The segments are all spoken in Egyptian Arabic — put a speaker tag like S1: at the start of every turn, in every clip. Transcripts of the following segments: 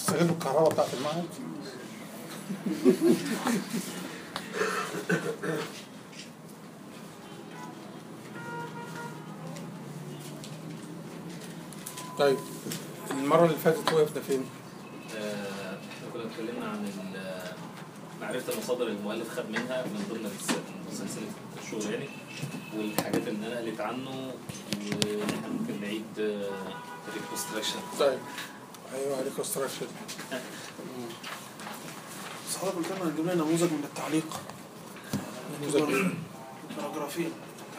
S1: استغلوا الكهرباء بتاعت المعهد طيب المرة اللي فاتت وقفنا فين؟
S2: آه، احنا كنا اتكلمنا عن ال- معرفة المصادر اللي المؤلف خد منها من ضمن الس- سلسلة الشغل يعني والحاجات اللي نقلت عنه واحنا ممكن نعيد ريكونستراكشن
S1: طيب ايوه ريكونستراكشن
S3: بس حضرتك قلت لنا هنجيب لنا نموذج من التعليق
S1: نموذج.
S3: باراجرافين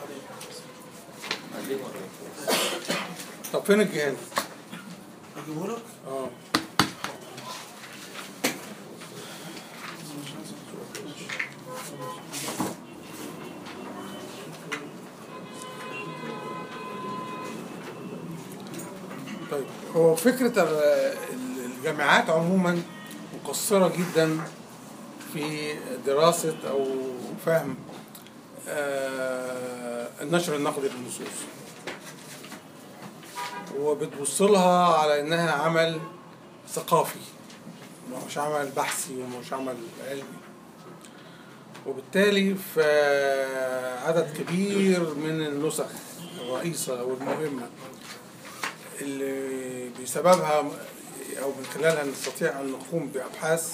S3: تعليق
S1: طب فين الجهاز؟
S3: اجيبه لك
S1: اه طيب هو فكرة ال- الجامعات عموما مقصرة جدا في دراسة أو فهم آه، النشر النقدي للنصوص وبتبص لها على انها عمل ثقافي مش عمل بحثي ومش عمل علمي وبالتالي في عدد كبير من النسخ الرئيسة والمهمة اللي بسببها أو من خلالها نستطيع أن نقوم بأبحاث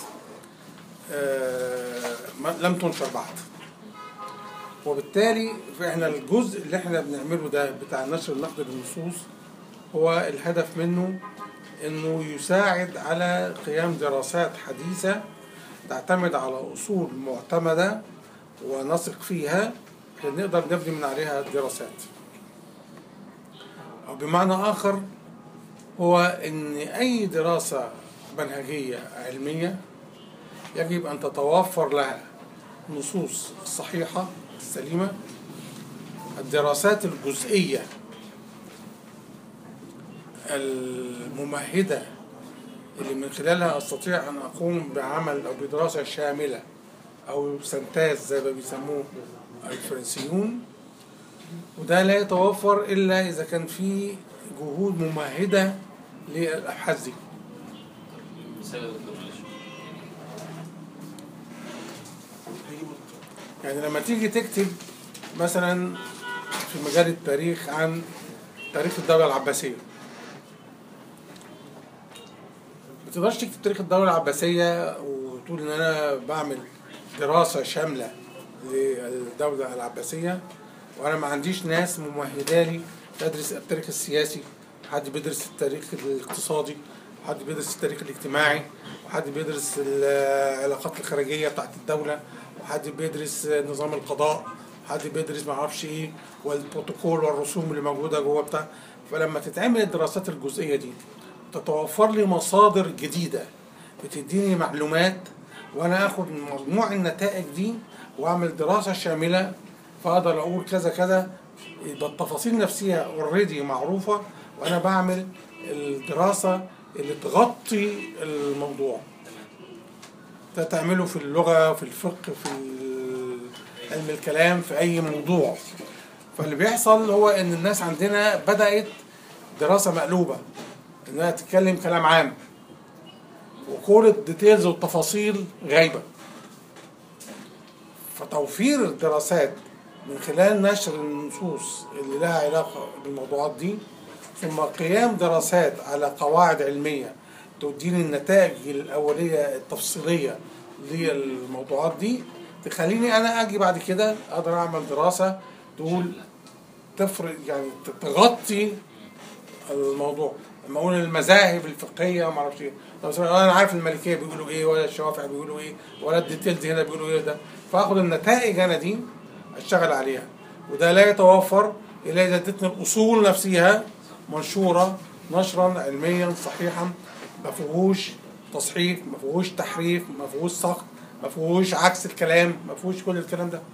S1: آه، ما- لم تنشر بعد وبالتالي فإحنا الجزء اللي إحنا بنعمله ده بتاع نشر النقد للنصوص هو الهدف منه انه يساعد على قيام دراسات حديثة تعتمد على اصول معتمدة ونثق فيها عشان نقدر نبني من عليها الدراسات او بمعنى اخر هو ان اي دراسة منهجية علمية يجب ان تتوفر لها نصوص الصحيحة السليمة الدراسات الجزئية الممهدة اللي من خلالها أستطيع أن أقوم بعمل أو بدراسة شاملة أو سنتاز زي ما بيسموه الفرنسيون وده لا يتوفر إلا إذا كان في جهود ممهدة للأبحاث دي
S2: مثال يا دكتور معلش
S3: هجيبه لك
S1: يعني لما تيجي تكتب مثلا في مجال التاريخ عن تاريخ الدولة العباسية ما تقدرش تكتب تاريخ الدولة العباسية وتقول إن أنا بعمل دراسة شاملة للدولة العباسية وأنا ما عنديش ناس ممهدالي تدرس التاريخ السياسي حد بيدرس التاريخ الاقتصادي وحد بيدرس التاريخ الاجتماعي وحد بيدرس العلاقات الخارجية بتاعت الدولة وحد بيدرس نظام القضاء وحد بيدرس ما اعرفش ايه والبروتوكول والرسوم اللي موجودة جوه بتاع فلما تتعمل الدراسات الجزئية دي تتوفر لي مصادر جديدة بتديني معلومات وانا اخد مجموع النتائج دي واعمل دراسة شاملة فاقدر اقول كذا كذا يبقى التفاصيل نفسها اوريدي معروفة وانا بعمل الدراسة اللي تغطي الموضوع ده تعمله في اللغة في الفقه في علم الكلام في أي موضوع فاللي بيحصل هو إن الناس عندنا بدأت دراسة مقلوبة إنها تتكلم كلام عام وكل الديتيلز والتفاصيل غايبة فتوفير الدراسات من خلال نشر النصوص اللي لها علاقة بالموضوعات دي ثم قيام دراسات على قواعد علمية تديني النتائج الأولية التفصيلية للموضوعات دي تخليني أنا أجي بعد كده أقدر أعمل دراسة تقول تفرق يعني تغطي الموضوع لما اقول المذاهب الفقهيه وما اعرفش ايه طب انا عارف المالكيه بيقولوا ايه ولا الشوافع بيقولوا ايه ولا الديتيلز هنا بيقولوا ايه ده فاخد النتائج انا دي اشتغل عليها وده لا يتوفر الا اذا ادتني الاصول نفسها منشوره نشرا علميا صحيحا ما فيهوش تصحيف ما فيهوش تحريف ما فيهوش سقط ما فيهوش عكس الكلام ما فيهوش كل الكلام ده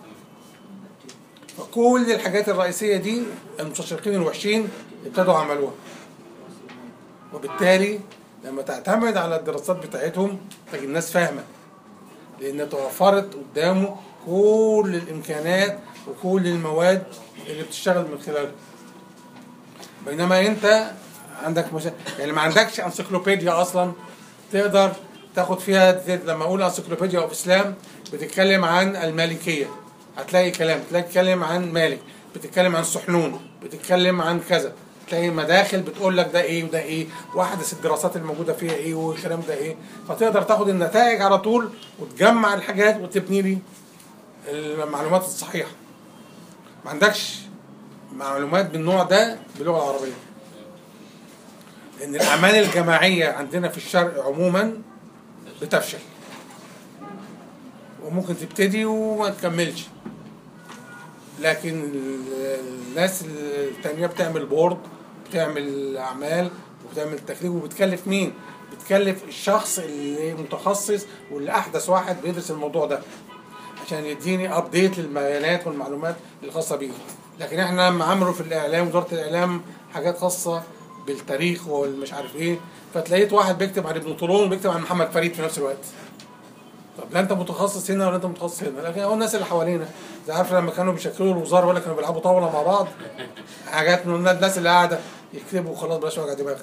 S1: فكل الحاجات الرئيسية دي المستشرقين الوحشين ابتدوا عملوها وبالتالي لما تعتمد على الدراسات بتاعتهم تجد الناس فاهمة لأن توفرت قدامه كل الإمكانات وكل المواد اللي بتشتغل من خلالها بينما أنت عندك مش... يعني ما عندكش انسيكلوبيديا أصلا تقدر تاخد فيها ت- لما اقول انسيكلوبيديا اوف اسلام بتتكلم عن المالكيه هتلاقي كلام تلاقي تتكلم عن مالك بتتكلم عن سحنون بتتكلم عن كذا تلاقي مداخل بتقول لك ده ايه وده ايه واحدث الدراسات الموجوده فيها ايه والكلام ده ايه فتقدر تاخد النتائج على طول وتجمع الحاجات وتبني لي المعلومات الصحيحه ما عندكش معلومات بالنوع ده باللغه العربيه لان الاعمال الجماعيه عندنا في الشرق عموما بتفشل وممكن تبتدي وما تكملش لكن ال- الناس التانية بتعمل بورد بتعمل اعمال وبتعمل تكليف وبتكلف مين بتكلف الشخص اللي متخصص واللي احدث واحد بيدرس الموضوع ده عشان يديني ابديت للبيانات والمعلومات الخاصه بيه لكن احنا لما عملوا في الاعلام وزاره الاعلام حاجات خاصه بالتاريخ والمش عارف ايه فتلاقيت واحد بيكتب عن ابن طولون وبيكتب عن محمد فريد في نفس الوقت طب لا انت متخصص هنا ولا انت متخصص هنا لكن هو الناس اللي حوالينا انت عارف لما كانوا بيشكلوا الوزاره ولا كانوا بيلعبوا طاوله مع بعض حاجات من الناس اللي قاعده يكتبوا وخلاص بلاش وجع دماغ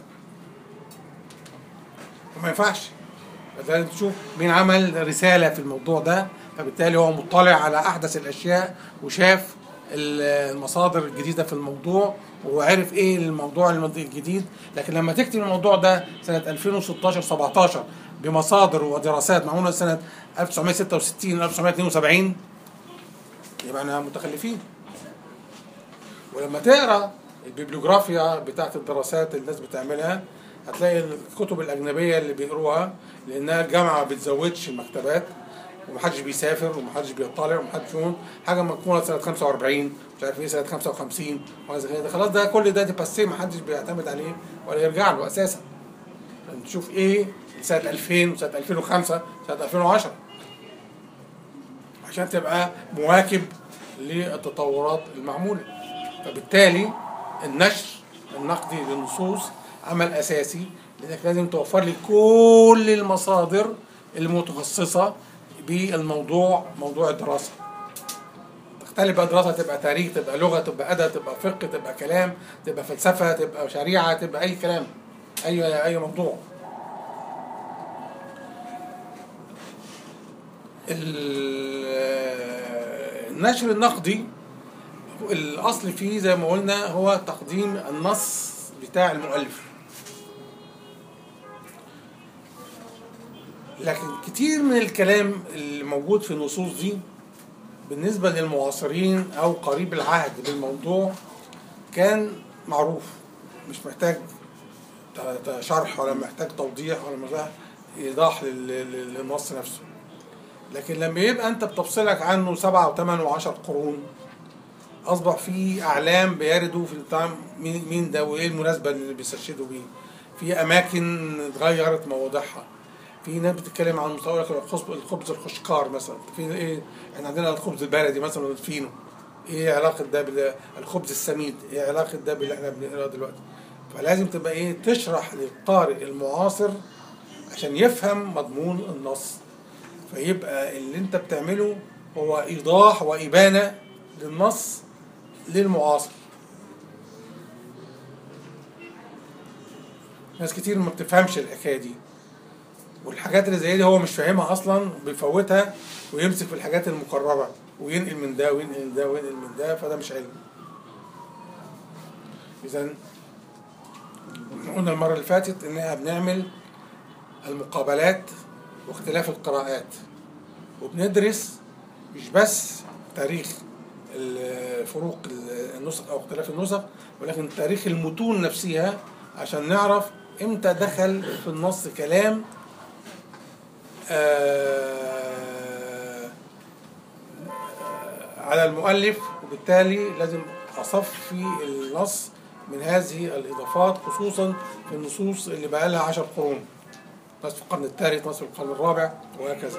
S1: وما ينفعش لازم تشوف مين عمل رساله في الموضوع ده فبالتالي هو مطلع على احدث الاشياء وشاف ال- المصادر الجديده في الموضوع وعرف ايه الموضوع المد- الجديد لكن لما تكتب الموضوع ده سنه 2016 17 بمصادر ودراسات معموله سنه 1966 1972 يبقى احنا متخلفين ولما تقرا البيبليوغرافيا بتاعت الدراسات اللي الناس بتعملها هتلاقي الكتب الاجنبيه اللي بيقروها لانها الجامعه ما بتزودش المكتبات ومحدش بيسافر ومحدش بيطلع ومحدش يقول حاجه مكتوبه سنه 45 مش عارف ايه سنه 55 وحاجة زي كده خلاص ده كل ده دي باسيه محدش بيعتمد عليه ولا يرجع له اساسا نشوف ايه سنه 2000 وسنه 2005 سنه 2010 عشان تبقى مواكب للتطورات المعموله فبالتالي النشر النقدي للنصوص عمل اساسي لانك لازم توفر لي كل المصادر المتخصصه بالموضوع موضوع الدراسه تختلف بقى دراسه تبقى تاريخ تبقى لغه تبقى ادب تبقى فقه تبقى كلام تبقى فلسفه تبقى شريعه تبقى اي كلام اي اي موضوع ال- النشر النقدي الاصل فيه زي ما قلنا هو تقديم النص بتاع المؤلف لكن كتير من الكلام اللي موجود في النصوص دي بالنسبة للمعاصرين أو قريب العهد بالموضوع كان معروف مش محتاج ت- ت- شرح ولا محتاج توضيح ولا محتاج إيضاح لل- لل- للنص نفسه لكن لما يبقى أنت بتفصلك عنه سبعة وثمان وعشر قرون أصبح في أعلام بيردوا في بتاع مين مين ده وإيه المناسبة اللي بيستشهدوا بيه في أماكن اتغيرت مواضيعها في ناس بتتكلم عن مستوى الخبز الخبز الخشقار مثلا في ايه احنا عندنا الخبز البلدي مثلا الفينو ايه علاقه ده بالخبز السميد ايه علاقه ده باللي احنا بنقراه دلوقتي فلازم تبقى ايه تشرح للقارئ المعاصر عشان يفهم مضمون النص فيبقى اللي انت بتعمله هو ايضاح وابانه للنص للمعاصر ناس كتير ما بتفهمش الحكايه دي والحاجات اللي زي دي هو مش فاهمها اصلا بيفوتها ويمسك في الحاجات المكرره وينقل من ده وينقل من ده وينقل من ده فده مش علم اذا قلنا المره اللي فاتت ان احنا بنعمل المقابلات واختلاف القراءات وبندرس مش بس تاريخ ال- فروق ال- النسخ او اختلاف النسخ ولكن تاريخ المتون نفسها عشان نعرف امتى دخل في النص كلام آه، على المؤلف وبالتالي لازم أصفي النص من هذه الإضافات خصوصا في النصوص اللي بقى لها عشر قرون نص في القرن الثالث نص في القرن الرابع وهكذا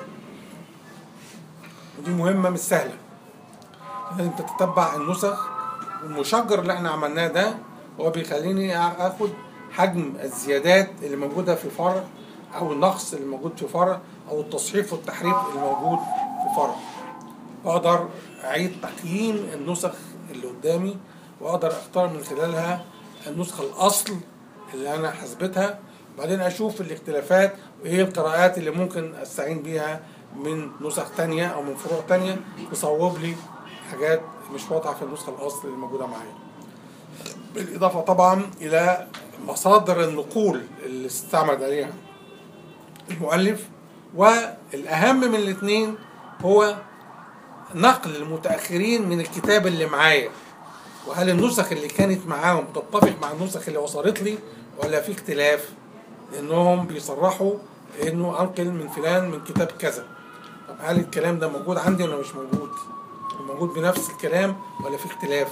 S1: ودي مهمة مش سهلة لازم تتبع النسخ والمشجر اللي احنا عملناه ده هو بيخليني اخد حجم الزيادات اللي موجودة في فرع او النقص اللي موجود في فرع او التصحيف والتحريف اللي موجود في فرع واقدر اعيد تقييم النسخ اللي قدامي واقدر اختار من خلالها النسخة الاصل اللي انا حسبتها وبعدين اشوف الاختلافات وايه القراءات اللي ممكن استعين بيها من نسخ تانية او من فروع تانية تصوب لي حاجات مش واضحة في النسخة الاصل اللي موجودة معايا بالاضافة طبعا الى مصادر النقول اللي استعمل عليها المؤلف والاهم من الاثنين هو نقل المتاخرين من الكتاب اللي معايا وهل النسخ اللي كانت معاهم تتفق مع النسخ اللي وصلت لي ولا في اختلاف لانهم بيصرحوا انه انقل من فلان من كتاب كذا طب هل الكلام ده موجود عندي ولا مش موجود موجود بنفس الكلام ولا في اختلاف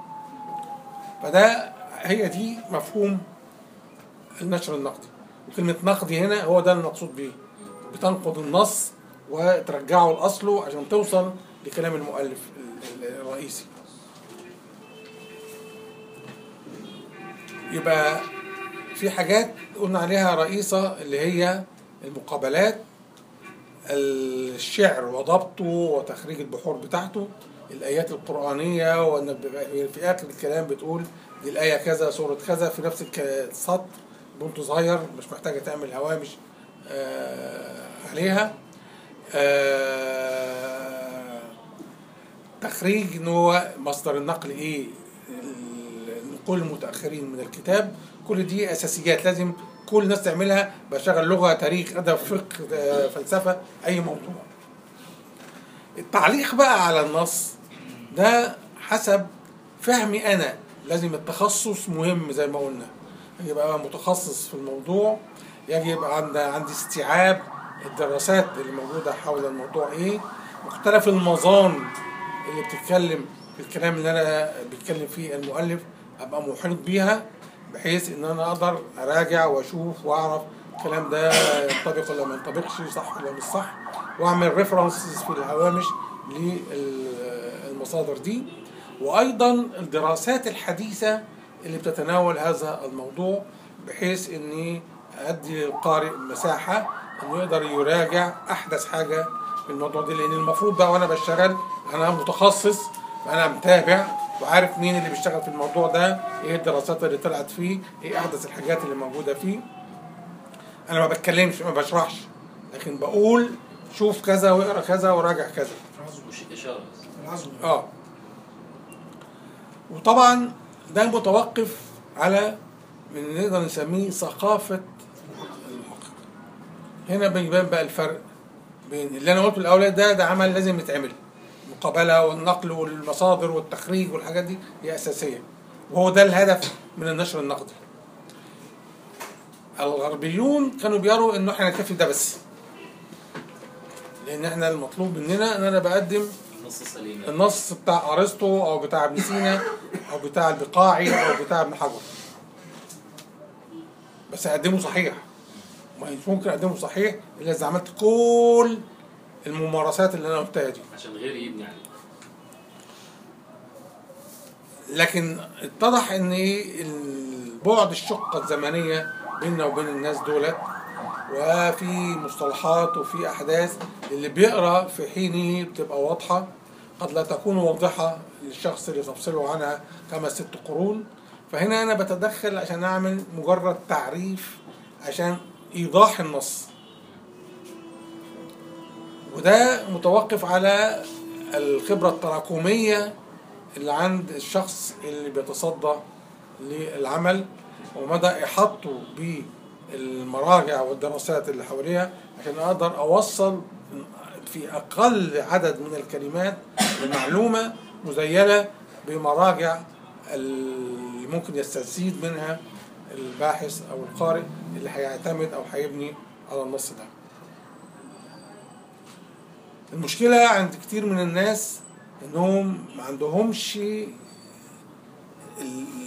S1: فده هي دي مفهوم النشر النقدي وكلمة نقدي هنا هو ده المقصود بيه بتنقد النص وترجعه لأصله عشان توصل لكلام المؤلف ال- ال- الرئيسي يبقى في حاجات قلنا عليها رئيسة اللي هي المقابلات الشعر وضبطه وتخريج البحور بتاعته الآيات القرآنية وأن بيبقى في آخر الكلام بتقول دي الآية كذا سورة كذا في نفس الك- السطر بنت صغير مش محتاجة تعمل هوامش آه عليها آه تخريج ان هو مصدر النقل ايه نقول المتاخرين من الكتاب كل دي اساسيات لازم كل الناس تعملها بشغل لغه تاريخ ادب فقه آه، فلسفه اي موضوع التعليق بقى على النص ده حسب فهمي انا لازم التخصص مهم زي ما قلنا يجب ابقى متخصص في الموضوع يجب عند عندي استيعاب الدراسات اللي موجوده حول الموضوع ايه مختلف المظان اللي بتتكلم في الكلام اللي انا بيتكلم فيه المؤلف ابقى محيط بيها بحيث ان انا اقدر اراجع واشوف واعرف الكلام ده ينطبق ولا ما ينطبقش صح ولا مش صح واعمل ريفرنسز في الهوامش للمصادر دي وايضا الدراسات الحديثه اللي بتتناول هذا الموضوع بحيث اني ادي للقارئ مساحه انه يقدر يراجع احدث حاجه في الموضوع ده لان المفروض بقى وانا بشتغل انا متخصص وانا متابع وعارف مين اللي بيشتغل في الموضوع ده ايه الدراسات اللي طلعت فيه ايه احدث الحاجات اللي موجوده فيه انا ما بتكلمش ما بشرحش لكن بقول شوف كذا واقرا كذا وراجع كذا
S2: مش اشاره بس
S3: العزم
S1: اه وطبعا ده متوقف على من نقدر نسميه ثقافة المحقق هنا بيبان بقى الفرق بين اللي انا قلته الاولاد ده ده عمل لازم يتعمل المقابلة والنقل والمصادر والتخريج والحاجات دي هي اساسية وهو ده الهدف من النشر النقدي الغربيون كانوا بيروا انه احنا نكتفي ده بس لان احنا المطلوب مننا ان انا بقدم
S2: النص السليم
S1: النص بتاع ارسطو او بتاع ابن سينا او بتاع البقاعي او بتاع ابن حجر بس اقدمه صحيح ما مش ممكن اقدمه صحيح الا اذا عملت كل الممارسات اللي انا قلتها دي
S2: عشان غيري يبني عليه
S1: لكن اتضح ان ايه البعد الشقة الزمنية بيننا وبين الناس دولت وفي مصطلحات وفي احداث اللي بيقرا في حينه بتبقى واضحة قد لا تكون واضحة للشخص اللي تفصله عنها خمس ست قرون فهنا انا بتدخل عشان اعمل مجرد تعريف عشان ايضاح النص وده متوقف على الخبرة التراكمية اللي عند الشخص اللي بيتصدى للعمل ومدى إحاطته بالمراجع والدراسات اللي حواليها عشان أقدر أوصل في أقل عدد من الكلمات لمعلومة مزيلة بمراجع اللي ممكن يستزيد منها الباحث أو القارئ اللي هيعتمد أو هيبني على النص ده المشكلة عند كتير من الناس انهم ما عندهمش ال-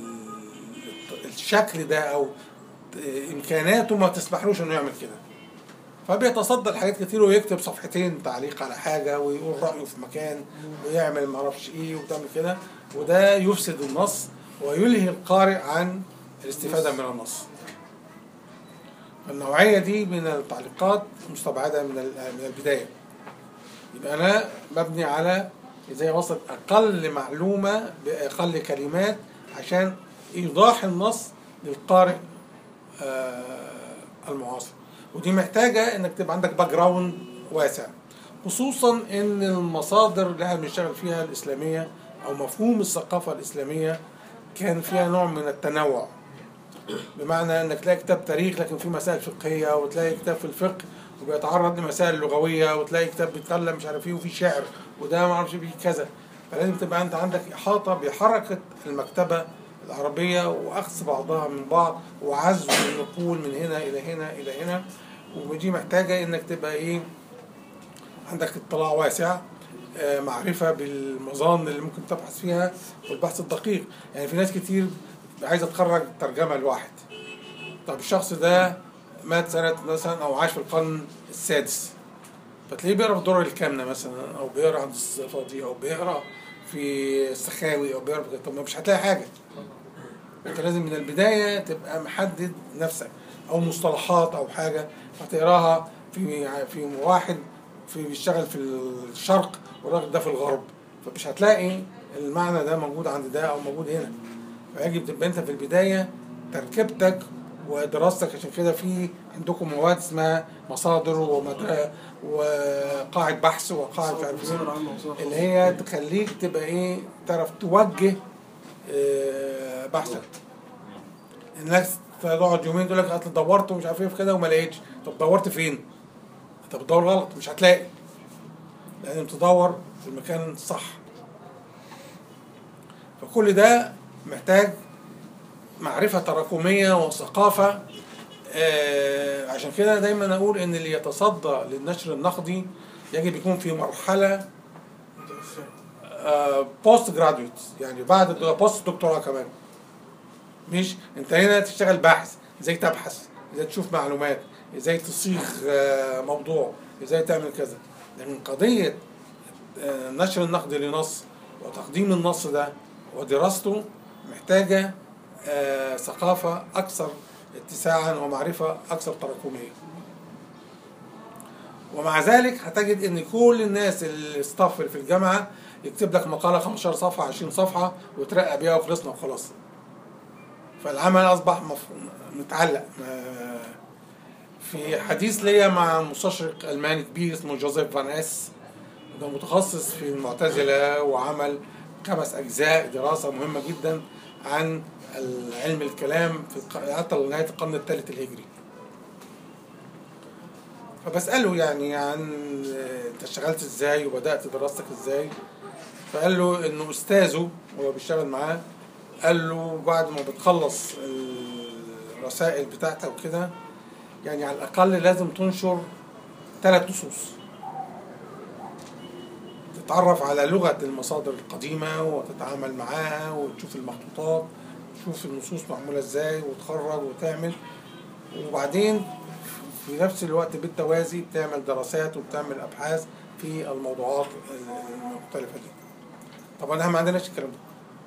S1: الشكل ده او امكاناته ما تسمحلوش انه يعمل كده فبيتصدى لحاجات كتير ويكتب صفحتين تعليق على حاجة ويقول رأيه في مكان ويعمل معرفش ايه وتعمل كده وده يفسد النص ويلهي القارئ عن الاستفادة من النص النوعية دي من التعليقات مستبعدة من ال- من البداية يبقى أنا مبني على ازاي اوصل اقل معلومه باقل كلمات عشان ايضاح النص للقارئ آه، المعاصر ودي محتاجه انك تبقى عندك باك جراوند واسع خصوصا ان المصادر اللي احنا بنشتغل فيها الاسلاميه او مفهوم الثقافه الاسلاميه كان فيها نوع من التنوع بمعنى انك تلاقي كتاب تاريخ لكن فيه مسائل فقهيه وتلاقي كتاب في الفقه وبيتعرض لمسائل لغويه وتلاقي كتاب بيتكلم مش عارف ايه وفيه شعر وده ما اعرفش فيه كذا فلازم تبقى انت عندك احاطه بحركه المكتبه العربيه واخذ بعضها من بعض وعزو النقول من هنا الى هنا الى هنا ودي محتاجه انك تبقى ايه عندك اطلاع واسع آه، معرفة بالمظان اللي ممكن تبحث فيها والبحث الدقيق يعني في ناس كتير عايزة تخرج ترجمة لواحد طب الشخص ده مات سنة مثلا أو عاش في القرن السادس فتلاقيه بيقرا في دور الكامنة مثلا أو بيقرا عند الصفاطي أو بيقرا في السخاوي أو بيقرا في طب ما مش هتلاقي حاجة انت لازم من البداية تبقى محدد نفسك أو مصطلحات أو حاجة فتقراها في في واحد في بيشتغل في الشرق والراجل ده في الغرب فمش هتلاقي المعنى ده موجود عند ده او موجود هنا فيجب تبقى انت في البدايه تركيبتك ودراستك عشان كده في عندكم مواد اسمها مصادر ومدرسة وقاعة بحث وقاعة مش عارف
S3: مصادر
S1: ايه
S3: عامة ومصادر خاصة.
S1: اللي هي تخليك تبقى ايه تعرف توجه آه، بحثك الناس تقعد يومين تقول لك اصل دورت ومش عارف ايه في كده وما لقيتش طب دورت فين؟ انت بتدور غلط مش هتلاقي لازم تدور في المكان الصح فكل ده محتاج معرفة تراكمية وثقافة آه عشان كده دايما اقول ان اللي يتصدى للنشر النقدي يجب يكون في مرحلة بوست جرادويت يعني بعد بوست دكتوراه كمان مش انت هنا تشتغل باحث ازاي تبحث ازاي تشوف معلومات ازاي تصيغ آه، موضوع ازاي تعمل كذا لكن قضية آه، نشر النقد لنص وتقديم النص ده ودراسته محتاجة آه، ثقافة أكثر اتساعا ومعرفة أكثر تراكمية ومع ذلك هتجد ان كل الناس اللي استاف في الجامعه يكتب لك مقاله 15 صفحه 20 صفحه وترقى بيها وخلصنا وخلاص فالعمل اصبح مف... متعلق ما- في حديث ليا مع مستشرق الماني كبير اسمه جوزيف فان اس ده متخصص في المعتزله وعمل خمس اجزاء دراسه مهمه جدا عن علم الكلام في الق- حتى لغايه القرن الثالث الهجري فبسأله يعني عن آه، انت اشتغلت ازاي وبدأت دراستك ازاي فقال له انه استاذه وهو بيشتغل معاه قال له بعد ما بتخلص الرسائل بتاعتك وكده يعني على الأقل لازم تنشر ثلاث نصوص تتعرف على لغة المصادر القديمة وتتعامل معاها وتشوف المخطوطات تشوف النصوص معمولة ازاي وتخرج وتعمل وبعدين في نفس الوقت بالتوازي بتعمل دراسات وبتعمل ابحاث في الموضوعات المختلفه دي طبعا احنا ما عندناش الكلام ده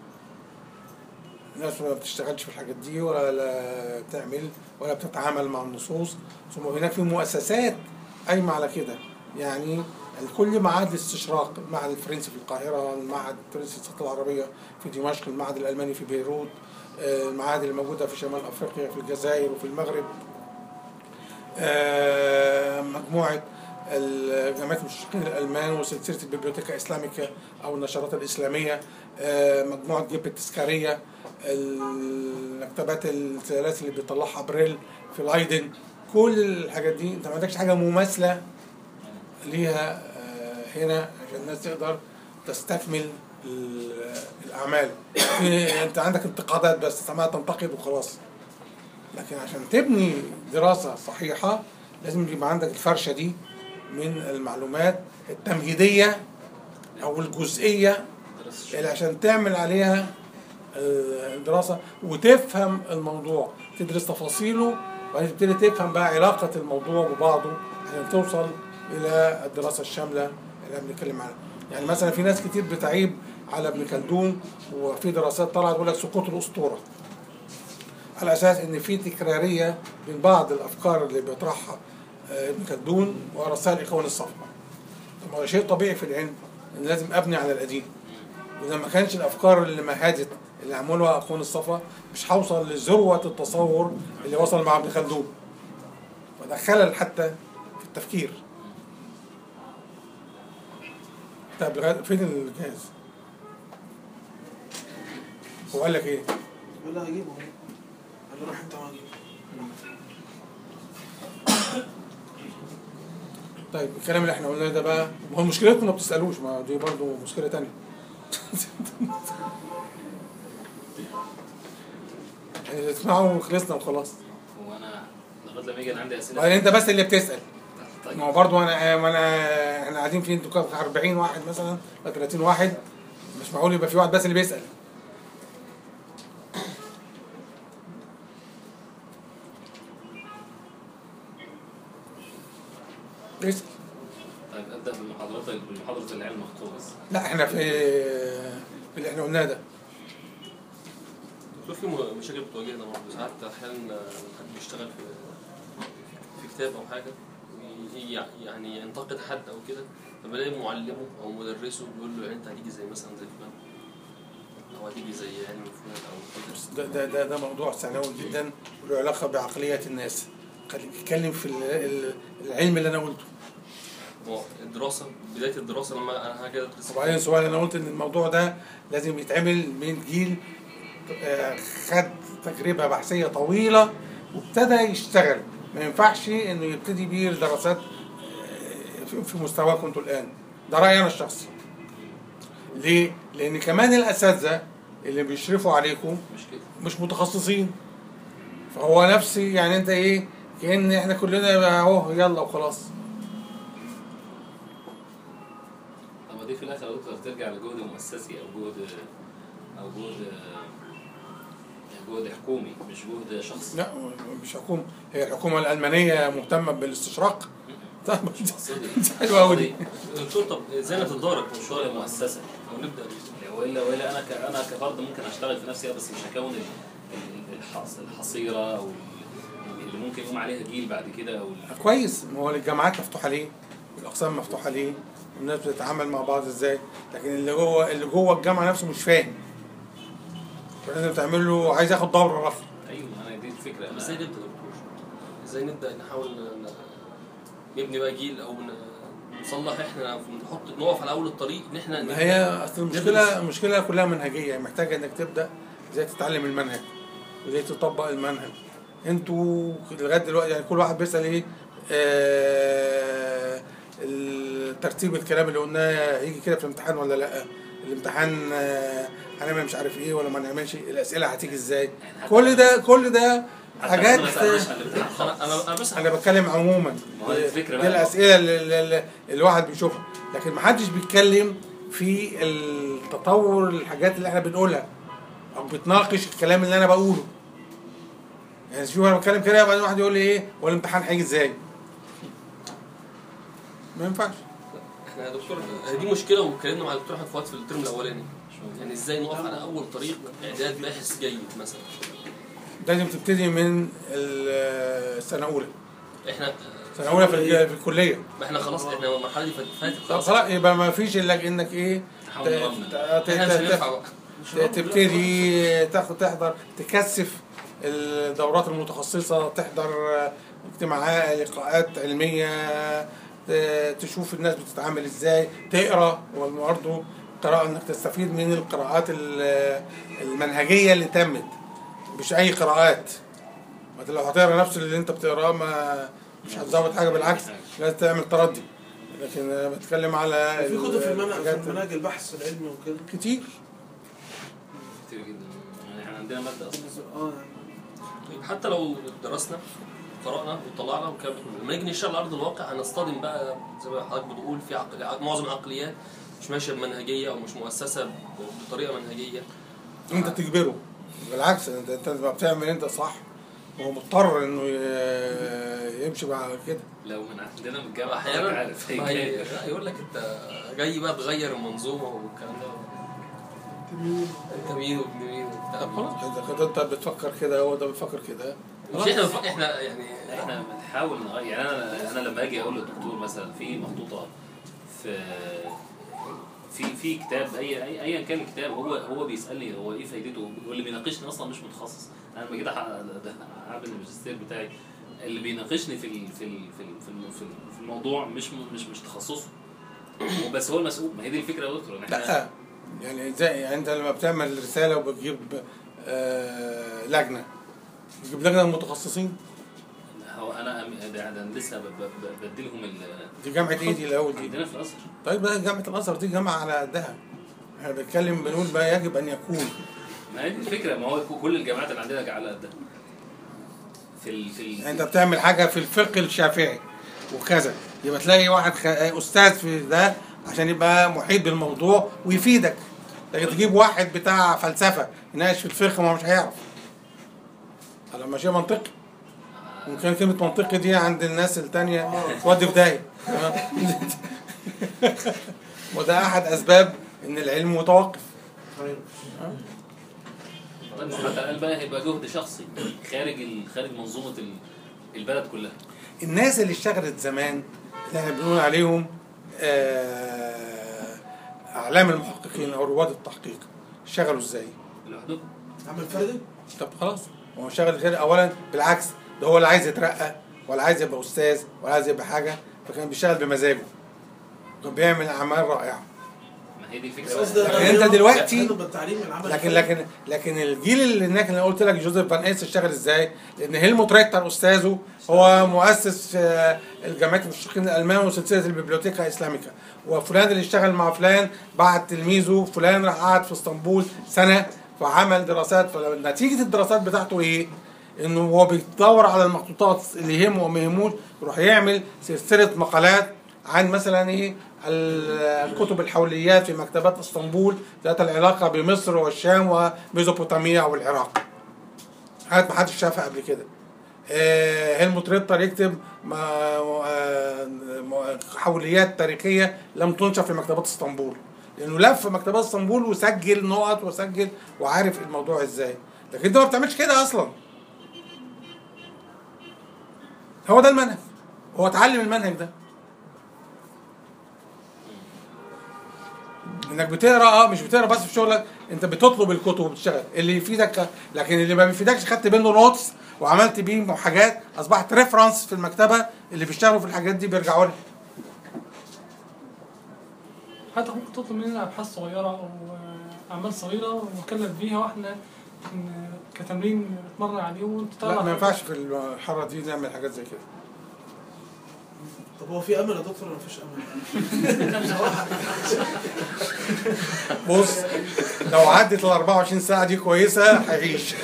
S1: الناس ما بتشتغلش في الحاجات دي ولا لا بتعمل ولا بتتعامل مع النصوص ثم هناك في مؤسسات قايمه على كده يعني الكل معهد الاستشراق المعهد الفرنسي في القاهره المعهد الفرنسي للثقافه العربيه في دمشق المعهد الالماني في بيروت آه، المعاهد اللي موجوده في شمال افريقيا في الجزائر وفي المغرب آه، مجموعة ال- جمعية المشرقين الألمان وسلسلة البيبليوتيكا إسلاميكا أو النشرات الإسلامية آه، مجموعة جيب التذكارية المكتبات الثلاث اللي بيطلعها بريل في لايدن كل الحاجات دي انت ما عندكش حاجة مماثلة ليها آه، هنا عشان الناس تقدر تستكمل ال- الأعمال في- انت عندك انتقادات بس سماها تنتقد وخلاص لكن عشان تبني دراسة صحيحة لازم يبقى عندك الفرشة دي من المعلومات التمهيدية أو الجزئية اللي عشان تعمل عليها الدراسة وتفهم الموضوع تدرس تفاصيله وبعدين تبتدي تفهم بقى علاقة الموضوع ببعضه عشان توصل إلى الدراسة الشاملة اللي احنا بنتكلم عنها يعني مثلا في ناس كتير بتعيب على ابن خلدون وفي دراسات طلعت تقول لك سقوط الأسطورة على اساس ان في تكراريه بين بعض الافكار اللي بيطرحها آه، ابن خلدون ورسائل اخوان الصفا. طب ما هو شيء طبيعي في العلم ان لازم ابني على القديم. واذا ما كانش الافكار اللي مهدت اللي عملوها اخوان الصفا مش هوصل لذروه التصور اللي وصل مع ابن خلدون. وده خلل حتى في التفكير طب لغاية- فين الجهاز؟ هو قال لك ايه؟
S3: يقول لا هجيبه قال له روح انت وهجيبه
S1: طيب الكلام اللي احنا قلناه ده بقى ما هو مشكلتكم ما بتسالوش ما دي برضه مشكله تانية يعني اسمعوا وخلصنا وخلاص
S2: هو انا لغايه لما يجي انا عندي اسئله
S1: وبعدين انت بس اللي بتسال
S2: طيب
S1: ما هو برضه انا ما انا احنا قاعدين في انتوا كام 40 واحد مثلا ولا 30 واحد مش معقول يبقى في واحد بس اللي بيسال اسال
S2: طيب ابدا بمحاضرتك بمحاضره العلم مخطوط بس
S1: لا احنا في في اللي احنا قلناه ده
S4: دكتور في م- مشاكل بتواجهنا برضه ساعات احيانا حد بيشتغل في في كتاب او حاجه ويجي يعني ينتقد حد او كده فبلاقي معلمه او مدرسه بيقول له يعني انت هتيجي زي مثلا زي فلان او هتيجي زي علم فلان او كده
S1: ده ده ده, ده موضوع ثانوي جدا وله علاقه بعقليه الناس خليك نتكلم في ال- ال- العلم اللي انا قلته
S4: هو الدراسه بدايه الدراسه لما انا هاجي ادرس
S1: وبعدين سؤال انا قلت ان الموضوع ده لازم يتعمل من جيل آه، خد تجربه بحثيه طويله وابتدى يشتغل ما ينفعش انه يبتدي بيه دراسات آه، في- في مستواكم انتوا الان ده رايي انا الشخصي ليه؟ لان كمان الاساتذه اللي بيشرفوا عليكم
S2: مش كده
S1: مش متخصصين فهو نفسي يعني انت ايه كأن احنا كلنا اهو يلا وخلاص
S2: طب ما دي في الاخر يا دكتور ترجع لجهد مؤسسي او جهد او جهد جهد حكومي مش جهد شخصي
S1: لا مش حكومة هي الحكومة الألمانية مهتمة بالاستشراق طب حلوة أوي دي
S4: دكتور طب ازاي نتدارك من
S2: شغل
S4: الشغل
S2: مؤسسه
S4: او نبدا
S2: يعني والا والا انا ك- انا كفرد ممكن اشتغل في نفسي بس مش هكون ال- ال- الحص- الحصيره او ال- اللي ممكن يقوم عليها جيل بعد كده او ال-
S1: كويس ما هو الجامعات مفتوحة ليه والأقسام مفتوحة ليه والناس بتتعامل مع بعض ازاي لكن اللي جوه اللي جوه الجامعة نفسه مش فاهم فلازم تعمل له عايز ياخد دورة رفض
S2: ايوه انا دي الفكره
S4: طب ازاي
S2: انا
S4: نبدا يا دكتور؟ ازاي نبدا نحاول ن- ن- نبني بقى جيل او ن- نصلح احنا نحط نقف على اول الطريق ان احنا
S1: ما هي اصل المشكله المشكله كلها منهجيه محتاجه انك تبدا ازاي تتعلم المنهج وازاي تطبق المنهج انتوا لغايه دلوقتي يعني كل واحد بيسال ايه آه الترتيب الكلام اللي قلناه هيجي كده في الامتحان ولا لا الامتحان آه هنعمل مش عارف ايه ولا ما نعملش الاسئله هتيجي ازاي كل ده كل ده حاجات
S2: ما سألناش عن الامتحان
S4: انا
S2: خالص.
S4: انا انا بس
S1: انا بتكلم عموما
S2: ما هو دي الفكرة
S1: دي
S2: بقى.
S1: الاسئله اللي, اللي, اللي الواحد بيشوفها لكن ما حدش بيتكلم في التطور الحاجات اللي احنا بنقولها او بتناقش الكلام اللي انا بقوله يعني شوف انا بتكلم كده بعدين واحد يقول لي ايه هو الامتحان هيجي ازاي ما ينفعش
S4: احنا يا دكتور دي مشكله واتكلمنا مع الدكتور احمد فؤاد في الترم الاولاني يعني ازاي نقف على اول طريق اعداد باحث جيد مثلا
S1: لازم تبتدي من ال- السنه الاولى
S4: احنا
S1: السنه الاولى في, الج- في الكليه
S4: ما احنا خلاص احنا المرحله دي فاتت
S1: طب
S4: خلاص
S1: خلاص يبقى ما فيش الا انك ايه
S2: نحاول نرمم.
S1: ت- ت-
S4: احنا مش
S1: ت-
S4: هننفع بقى
S1: تبتدي تاخد تحضر تكثف الدورات المتخصصة تحضر اجتماعات لقاءات علمية ت- تشوف الناس بتتعامل ازاي تقرا وبرضه قراءة انك تستفيد من القراءات ال- المنهجية اللي تمت مش اي قراءات ما انت لو هتقرا نفس اللي انت بتقراه ما مش هتزود حاجة بالعكس لازم تعمل تردي لكن انا بتكلم على
S3: في كتب في المنهج في
S1: الحاجات
S3: المناهج البحث العلمي وكده
S1: كتير
S2: كتير جدا يعني احنا عندنا ماده اصلا
S3: اه
S4: طيب حتى لو درسنا قرأنا وطلعنا وكان لما نيجي نشتغل على ارض الواقع هنصطدم بقى زي ما حضرتك بتقول في عقل معظم العقليات مش ماشيه بمنهجيه او مش مؤسسه بطريقه منهجيه
S1: انت تجبره بالعكس انت انت لما بتعمل انت صح هو مضطر انه ي- يمشي مع كده
S2: لو من عندنا من الجامعه حضرتك
S4: احيانا
S2: عارف
S4: ما هي-
S2: هي
S4: لا، يقول لك انت جاي بقى تغير المنظومه والكلام ده انت مين وابن مين وبتاع
S1: طب خلاص اذا كنت انت بتفكر كده هو ده بيفكر كده
S4: مش احنا بنف- احنا يعني
S2: احنا بنحاول نغير يعني انا انا لما اجي اقول للدكتور مثلا في محطوطه في في في كتاب اي اي ايا كان الكتاب هو هو بيسالني هو ايه فايدته واللي بيناقشني اصلا مش متخصص انا لما جيت أح- ده- اعمل الماجستير بتاعي اللي بيناقشني في ال في ال في ال في, ال في, ال في الموضوع مش م- مش مش تخصصه بس هو المسؤول ما هي دي الفكره يا دكتور ان احنا
S1: لا يعني زي يعني انت لما بتعمل رساله وبتجيب آه لجنه تجيب لجنه متخصصين
S2: هو انا أم- ده ده أنا لسه ب- ب- ب- بديلهم ال-
S1: دي جامعه ايه دي الاول دي
S2: عندنا في الازهر
S1: طيب بقى جامعه الازهر دي جامعه على قدها احنا بنتكلم بنقول ما يجب ان يكون
S2: ما هي دي الفكره ما هو كل الجامعات اللي عندنا على قدها في ال في ال
S1: يعني انت بتعمل حاجه في الفقه الشافعي وكذا يبقى تلاقي واحد خ... استاذ في ده عشان يبقى محيط بالموضوع ويفيدك لكن تجيب واحد بتاع فلسفه يناقش في الفقه ما هو مش هيعرف على ما شيء منطقي ممكن كلمة منطقي دي عند الناس التانية تودي في داهية وده أحد أسباب إن العلم متوقف
S3: طيب
S2: طيب حتى الان بقى هيبقى جهد شخصي خارج ال- خارج منظومه ال- البلد كلها
S1: الناس اللي اشتغلت زمان اللي احنا بنقول عليهم آه، أعلام المحققين أو رواد التحقيق اشتغلوا إزاي؟
S2: لوحدهم
S3: عمل فردي
S1: طب خلاص هو اشتغل غير أولا بالعكس ده هو اللي عايز يترقى ولا عايز يبقى أستاذ ولا عايز يبقى حاجة فكان بيشتغل بمزاجه كان بيعمل أعمال رائعة
S2: ما هي دي
S3: بس
S2: الفكره
S3: قصدي
S2: بقى.
S1: لكن أنت دلوقتي-
S3: عنده بالتعليم العمل
S1: لكن
S3: الفردي.
S1: لكن لكن الجيل اللي هناك اللي أنا قلت لك جوزيف فان ايس اشتغل ازاي؟ لان هيلموت ريكتر استاذه هو مؤسس آه، الجامعه المشرقين الالمان وسلسله البيبليوتيكا اسلاميكا وفلان اللي اشتغل مع فلان بعت تلميذه فلان راح قعد في اسطنبول سنه وعمل دراسات فنتيجه الدراسات بتاعته ايه؟ انه هو بيدور على المخطوطات اللي يهمه وما يهموش يروح يعمل سلسله مقالات عن مثلا ايه الكتب الحوليات في مكتبات اسطنبول ذات العلاقه بمصر والشام وميزوبوتاميا والعراق حاجات ما حدش شافها قبل كده آه، هيلموت ريتر يكتب ما- آه، م- حوليات تاريخيه لم تنشر في مكتبات اسطنبول لانه لف في مكتبات اسطنبول وسجل نقط وسجل وعارف الموضوع ازاي لكن انت ما بتعملش كده اصلا هو ده المنهج هو اتعلم المنهج ده انك بتقرا اه مش بتقرا بس في شغلك انت بتطلب الكتب وبتشتغل اللي يفيدك لكن اللي ما بيفيدكش خدت منه نوتس وعملت بيه حاجات اصبحت ريفرنس في المكتبه اللي بيشتغلوا في الحاجات دي بيرجعوا لها
S5: حتى ممكن تطلب مننا ابحاث صغيره او آه، اعمال صغيره ونكلف بيها واحنا ن- كتمرين نتمرن عليه وانت
S1: لا ما ينفعش في الحاره دي نعمل حاجات زي كده
S3: طب هو في امل يا دكتور ولا مفيش امل؟
S1: بص لو عدت ال 24 ساعه دي كويسه هيعيش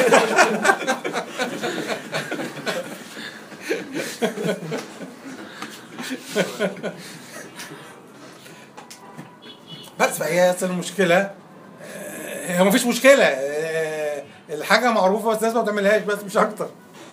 S1: بس فهي اصل المشكله آه، هي مفيش مشكله آه، الحاجه معروفه بس الناس ما بتعملهاش بس مش اكتر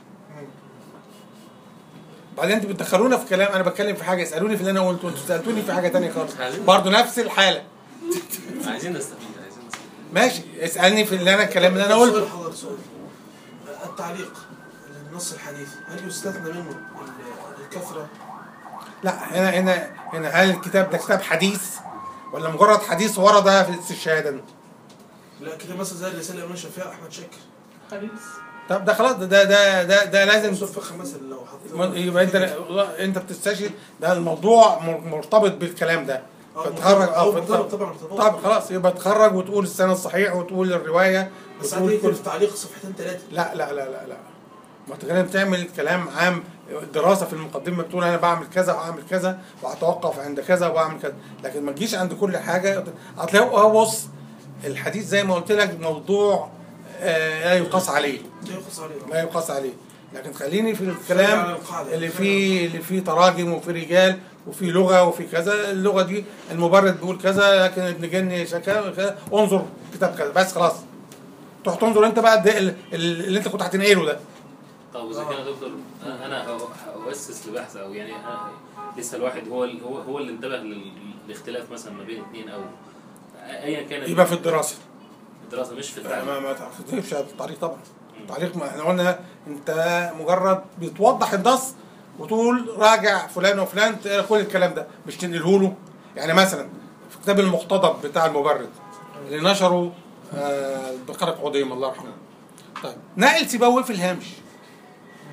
S1: بعدين انتوا بتدخلونا في كلام انا بتكلم في حاجه اسالوني في اللي انا قلته انتوا سالتوني في حاجه تانية خالص برضه نفس الحاله
S4: عايزين نستفيد عايزين نستفيد
S1: ماشي اسالني في اللي انا الكلام اللي انا قلته
S3: سؤال حضرتك سؤال التعليق للنص الحديث هل يستثنى منه ال- الكثره؟
S1: لا هنا هنا هنا هل الكتاب ده كتاب حديث ولا مجرد حديث ورد في الاستشهاد
S3: لا كده مثلا زي الرساله اللي منشا فيها احمد شاكر
S5: حديث
S1: طب ده خلاص ده ده ده, ده لازم
S3: اصول فقه مثلا لو
S1: من-
S3: حطيت
S1: يبقى انت انت بتستشهد ده الموضوع مر- مرتبط بالكلام ده
S3: آه،
S1: فتخرج
S3: مرتبط-
S1: اه
S3: مرتبط
S1: فتخرج.
S3: طبعا ارتباط.
S1: طب خلاص يبقى تخرج وتقول السنه الصحيح وتقول الروايه
S3: بس
S1: وتقول
S3: عادي
S1: كل
S3: في التعليق صفحتين ثلاثه
S1: لا لا لا لا لا ما انت لازم تعمل كلام عام دراسه في المقدمه بتقول انا بعمل كذا وهعمل كذا وهتوقف عند كذا وبعمل كذا لكن ما تجيش عند كل حاجه هتلاقي اه بص الحديث زي ما قلت لك موضوع آه لا يقاس عليه
S3: لا يقص عليه
S1: لا يقاس عليه لكن خليني في
S3: على
S1: الكلام
S3: القاعدة.
S1: اللي فيه اللي فيه تراجم وفيه رجال وفيه لغه وفيه كذا اللغه دي المبرد بيقول كذا لكن ابن جني شكا كذا انظر كتاب كذا بس خلاص تروح تنظر انت بقى الد- ال- اللي انت كنت هتنقله ده
S2: طب واذا كان يا دكتور انا أنا هو- هؤسس لبحث او يعني أنا لسه الواحد هو ال- هو هو اللي انتبه لل- للاختلاف مثلا ما بين اثنين او ايا كان
S1: يبقى في الدراسه
S2: الدراسه مش في
S1: ما
S2: التعليم
S1: ما ما تضيفش على التعليق طبعا التعليق ما احنا قلنا انت مجرد بتوضح النص وتقول راجع فلان وفلان تقرا كل الكلام ده مش تنقله له يعني مثلا في كتاب المقتضب بتاع المبرد اللي نشره آه، بقرة عظيم الله يرحمه طيب نقل سيبويه في الهامش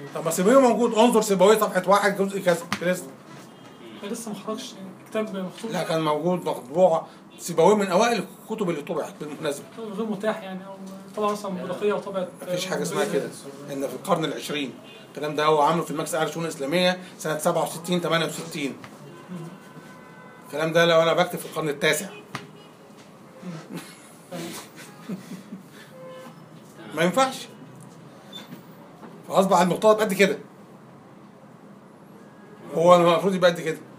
S1: طب ما سيبويه موجود انظر سيبويه صفحه واحد جزء كذا لسه
S5: لسه ما خرجش كتاب مخصوص
S1: لا كان موجود مطبوع سيبويه من اوائل الكتب اللي طبعت بالمناسبه
S5: غير متاح يعني او طبعا مثلا بلقيه وطبعت
S1: مفيش حاجه اسمها كده ان في القرن العشرين الكلام ده هو عامله في المجلس الاعلى للشؤون الاسلاميه سنه 67 68 الكلام ده لو انا بكتب في القرن التاسع ما ينفعش فاصبح المقتضى قد كده هو المفروض يبقى قد كده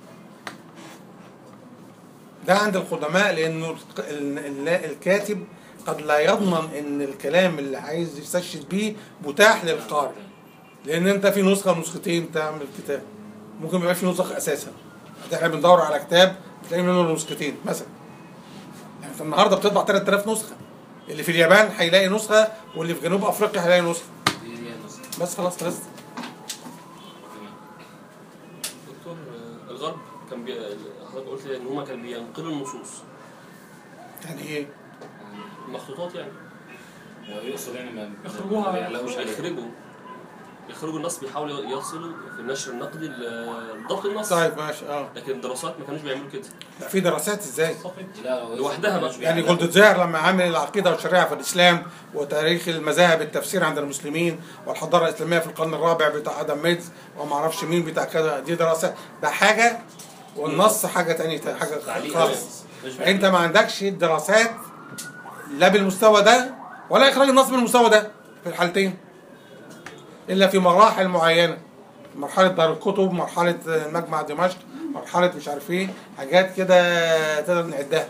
S1: ده عند القدماء لانه الق- ال- ال- الكاتب قد لا يضمن ان الكلام اللي عايز يستشهد بيه متاح للقارئ لان انت في نسخه ونسختين تعمل كتاب ممكن ما يبقاش في نسخ اساسا احنا بندور على كتاب تلاقي منه نسختين مثلا يعني انت النهارده بتطبع 3000 نسخه اللي في اليابان هيلاقي نسخه واللي في جنوب افريقيا هيلاقي نسخه
S2: دي هي نسخة
S1: بس خلاص خلصت
S2: تمام
S4: دكتور آه، الغرب كان بي... حضرتك قلت ان هما كانوا بينقلوا النصوص
S1: يعني ايه
S4: المخطوطات يعني
S2: هو يقصد يعني ما
S5: يخرجوها
S2: ما بيعلقوش عليها
S4: يخرجوا يخرجوا النص بيحاولوا يصلوا في النشر النقدي ل- لضبط النص
S1: طيب ماشي اه
S4: لكن الدراسات ما كانوش بيعملوا كده
S1: لا في دراسات ازاي
S2: لا هو
S4: لوحدها بقى.
S1: يعني جولدزير لما عمل العقيده والشريعه في الاسلام وتاريخ المذاهب التفسير عند المسلمين والحضاره الاسلاميه في القرن الرابع بتاع ادم ميدز وما اعرفش مين بتاع كذا دي دراسه ده حاجه والنص حاجه تانية حاجه
S2: تعليق
S1: خالص
S2: مش
S1: انت ما عندكش دراسات لا بالمستوى ده ولا اخراج النص بالمستوى ده في الحالتين الا في مراحل معينه مرحله دار الكتب مرحله مجمع دمشق مرحله مش عارف ايه حاجات كده تقدر نعدها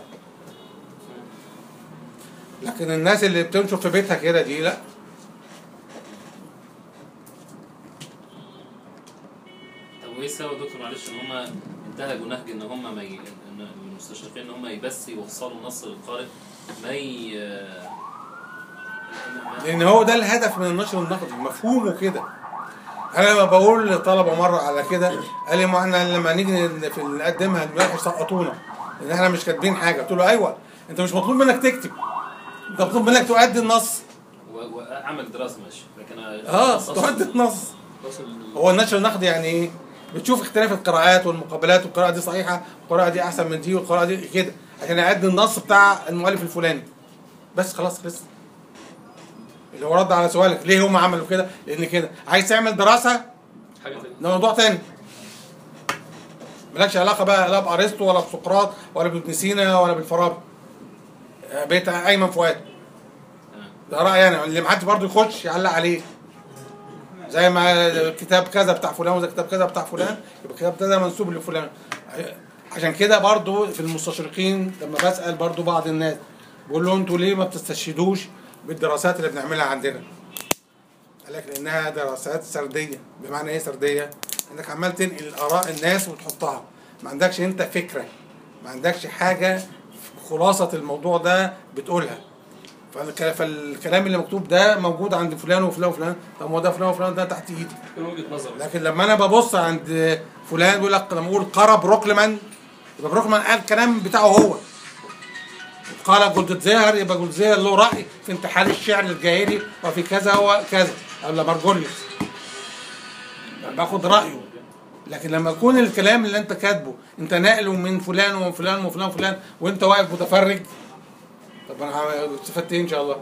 S1: لكن الناس اللي بتنشر في بيتها كده دي لا
S2: طب وايه السبب يا دكتور معلش ان هم انتهجوا نهج ان هم ما ي... ان المستشرقين ان هم بس يوصلوا النص للقارئ ما ي... ما-
S1: لان هو ده الهدف من النشر النقدي مفهومه كده انا لما بقول لطلبه مره على كده قال لي ما احنا لما نيجي ن- في نقدمها الملح سقطونا ان احنا مش كاتبين حاجه قلت له ايوه انت مش مطلوب منك تكتب انت مطلوب منك تؤدي النص
S2: و- وعمل دراسه ماشي لكن أنا-
S1: اه
S2: أصل-
S1: تؤدي النص
S4: نص ال-
S1: هو النشر النقدي يعني ايه بتشوف اختلاف القراءات والمقابلات والقراءه دي صحيحه والقراءه دي احسن من دي والقراءه دي كده عشان اعد النص بتاع المؤلف الفلاني بس خلاص خلص اللي هو رد على سؤالك ليه هم عملوا كده لان كده عايز تعمل دراسه
S4: حاجه تانية
S1: ده موضوع تاني مالكش علاقه بقى لا بارسطو ولا بسقراط ولا بابن سينا ولا بالفارابي آه، بيت ايمن فؤاد
S2: تمام.
S1: ده رايي انا اللي محدش برضه يخش يعلق عليه زي ما كتاب كذا بتاع فلان وزي كتاب كذا بتاع فلان يبقى الكتاب ده, ده منسوب لفلان عشان كده برضه في المستشرقين لما بسال برضه بعض الناس بقول لهم انتوا ليه ما بتستشهدوش بالدراسات اللي بنعملها عندنا قال لك لانها دراسات سرديه بمعنى ايه سرديه انك عمال تنقل اراء الناس وتحطها ما عندكش انت فكره ما عندكش حاجه خلاصه الموضوع ده بتقولها فالك- فالكلام اللي مكتوب ده موجود عند فلان وفلان وفلان طب ما هو ده فلان وفلان ده تحت ايدي
S4: من وجهه نظر
S1: لكن لما انا ببص عند فلان بيقول لك لما اقول قرا بروكلمان يبقى بروكلمان قال الكلام بتاعه هو قال جولدزيهر يبقى جولدزيهر له راي في انتحال الشعر الجاهلي وفي كذا وكذا قبل مارجوليوس باخد رايه لكن لما يكون الكلام اللي انت كاتبه انت ناقله من فلان ومن فلان وفلان وفلان وانت واقف متفرج طب انا ه- استفدت ايه ان شاء الله؟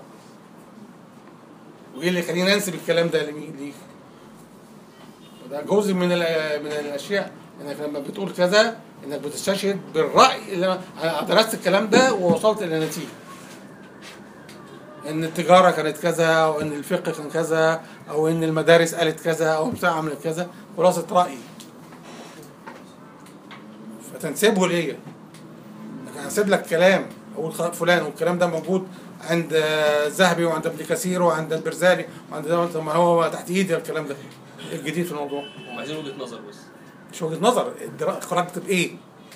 S1: وايه اللي يخليني انسب الكلام ده لمين ليك؟ ده جزء من ال- من الاشياء انك لما بتقول كذا انك بتستشهد بالراي اللي أنا- انا درست الكلام ده ووصلت الى نتيجه ان التجاره كانت كذا او ان الفقه كان كذا او ان المدارس قالت كذا او بتاع عملت كذا خلاصه رايي فتنسبه ليا لكن هنسيب لك كلام اقول خ- فلان والكلام ده موجود عند آه، الذهبي وعند ابن كثير وعند البرزالي وعند ده طب ما هو تحت ايدي الكلام ده إيه الجديد في الموضوع
S4: هم عايزين وجهه نظر بس
S1: مش وجهه نظر الدرا- قرأت بايه؟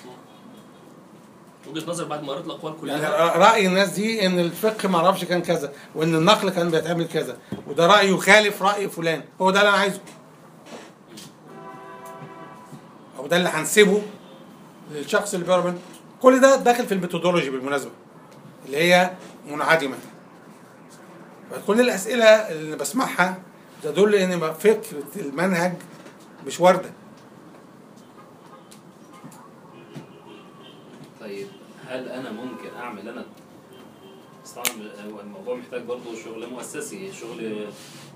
S4: وجهه نظر بعد ما قريت الاقوال
S1: يعني
S4: كلها
S1: راي الناس دي ان الفقه ما اعرفش كان كذا وان النقل كان بيتعمل كذا وده راي يخالف راي فلان هو ده اللي انا عايزه او ده اللي هنسيبه للشخص اللي بيقرا منه كل ده داخل في الميثودولوجي بالمناسبه اللي هي منعدمه فكل الاسئله اللي بسمعها تدل ان ما- فكره المنهج مش وارده
S2: طيب هل انا ممكن اعمل انا بس طبعا هو الموضوع محتاج برضه شغل مؤسسي شغل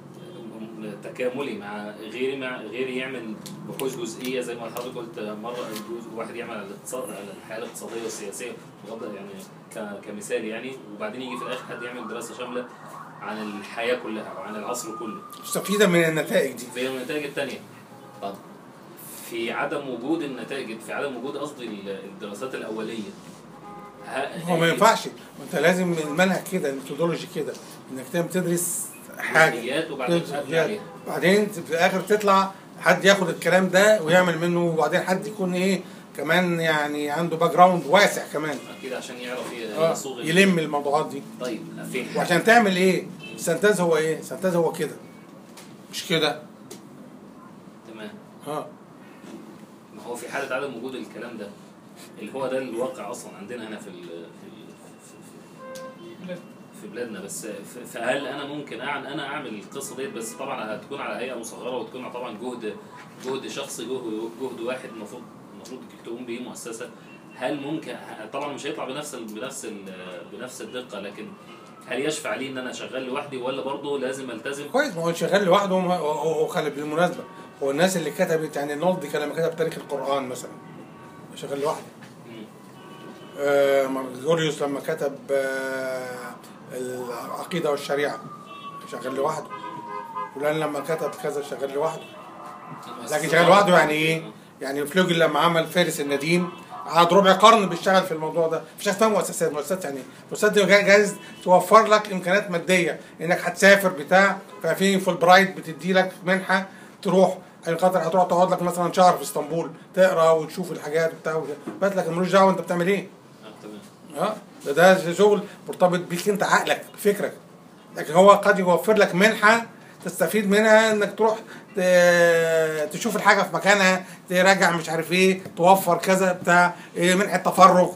S2: تكاملي مع غيري مع غيري يعمل بحوث جزئيه زي ما حضرتك قلت مره جزء واحد يعمل على الاقتصاد على الحاله الاقتصاديه والسياسيه بغض يعني ك- كمثال يعني وبعدين يجي في الاخر حد يعمل دراسه شامله عن الحياه كلها او عن العصر كله
S1: مستفيده من النتائج دي
S2: زي النتائج التانية طب في عدم وجود النتائج في عدم وجود قصدي ال- الدراسات الأولية ه-
S1: هو ما ينفعش انت لازم المنهج كده الميثودولوجي كده انك تعمل تدرس حاجه
S2: جزئيات وبعدين
S1: تدرس
S2: تبني
S1: جزئيات.
S2: عليها.
S1: بعدين في الاخر تطلع حد ياخد الكلام ده ويعمل منه وبعدين حد يكون ايه كمان يعني عنده باك جراوند واسع كمان
S2: أكيد عشان يعرف ي-
S1: اه
S2: يصوغ ال-
S1: يلم الموضوعات دي
S2: طيب في حاجة
S1: وعشان تعمل ايه السنتاز هو ايه السنتاز هو كده مش كده
S2: تمام
S1: اه
S2: ما هو في حالة عدم وجود الكلام ده اللي هو ده الواقع أصلا عندنا هنا في ال في ال في-
S5: بلاد.
S2: في بلادنا بس ف- فهل انا ممكن أعن انا اعمل القصه ديت بس طبعا هتكون على هيئه مصغره وتكون طبعا جهد جهد شخصي جهد جهد واحد المفروض المفروض تقوم به مؤسسه هل ممكن طبعا مش هيطلع بنفس ال بنفس ال بنفس الدقه لكن هل يشفع لي ان انا شغال لوحدي ولا برضه لازم التزم
S1: كويس ما هو شغال لوحده وما- هو- هو هو خلي بالمناسبه هو الناس اللي كتبت يعني نولدي كان لما كتب تاريخ القران مثلا شغال لوحده
S2: مم.
S1: آه مارجوريوس لما كتب آه العقيده والشريعه شغال لوحده فلان لما كتب كذا شغال لوحده لكن شغال لوحده يعني ايه؟ يعني فلوجل لما عمل فارس النديم قعد ربع قرن بيشتغل في الموضوع ده مفيش حاجه اسمها مؤسسات مؤسسات يعني ايه؟ مؤسسات دي جا- جايز توفر لك امكانيات ماديه انك هتسافر بتاع ففي فول برايت بتدي لك منحه تروح عشان خاطر هتروح تقعد لك مثلا شهر في اسطنبول تقرا وتشوف الحاجات وبتاع وكده. بس لكن ملوش دعوه انت بتعمل ايه
S2: آه، تمام
S1: اه ده ده شغل مرتبط بيك انت عقلك بفكرك لكن هو قد يوفر لك منحه تستفيد منها انك تروح ت- تشوف الحاجه في مكانها تراجع مش عارف ايه توفر كذا بتاع إيه منحه تفرغ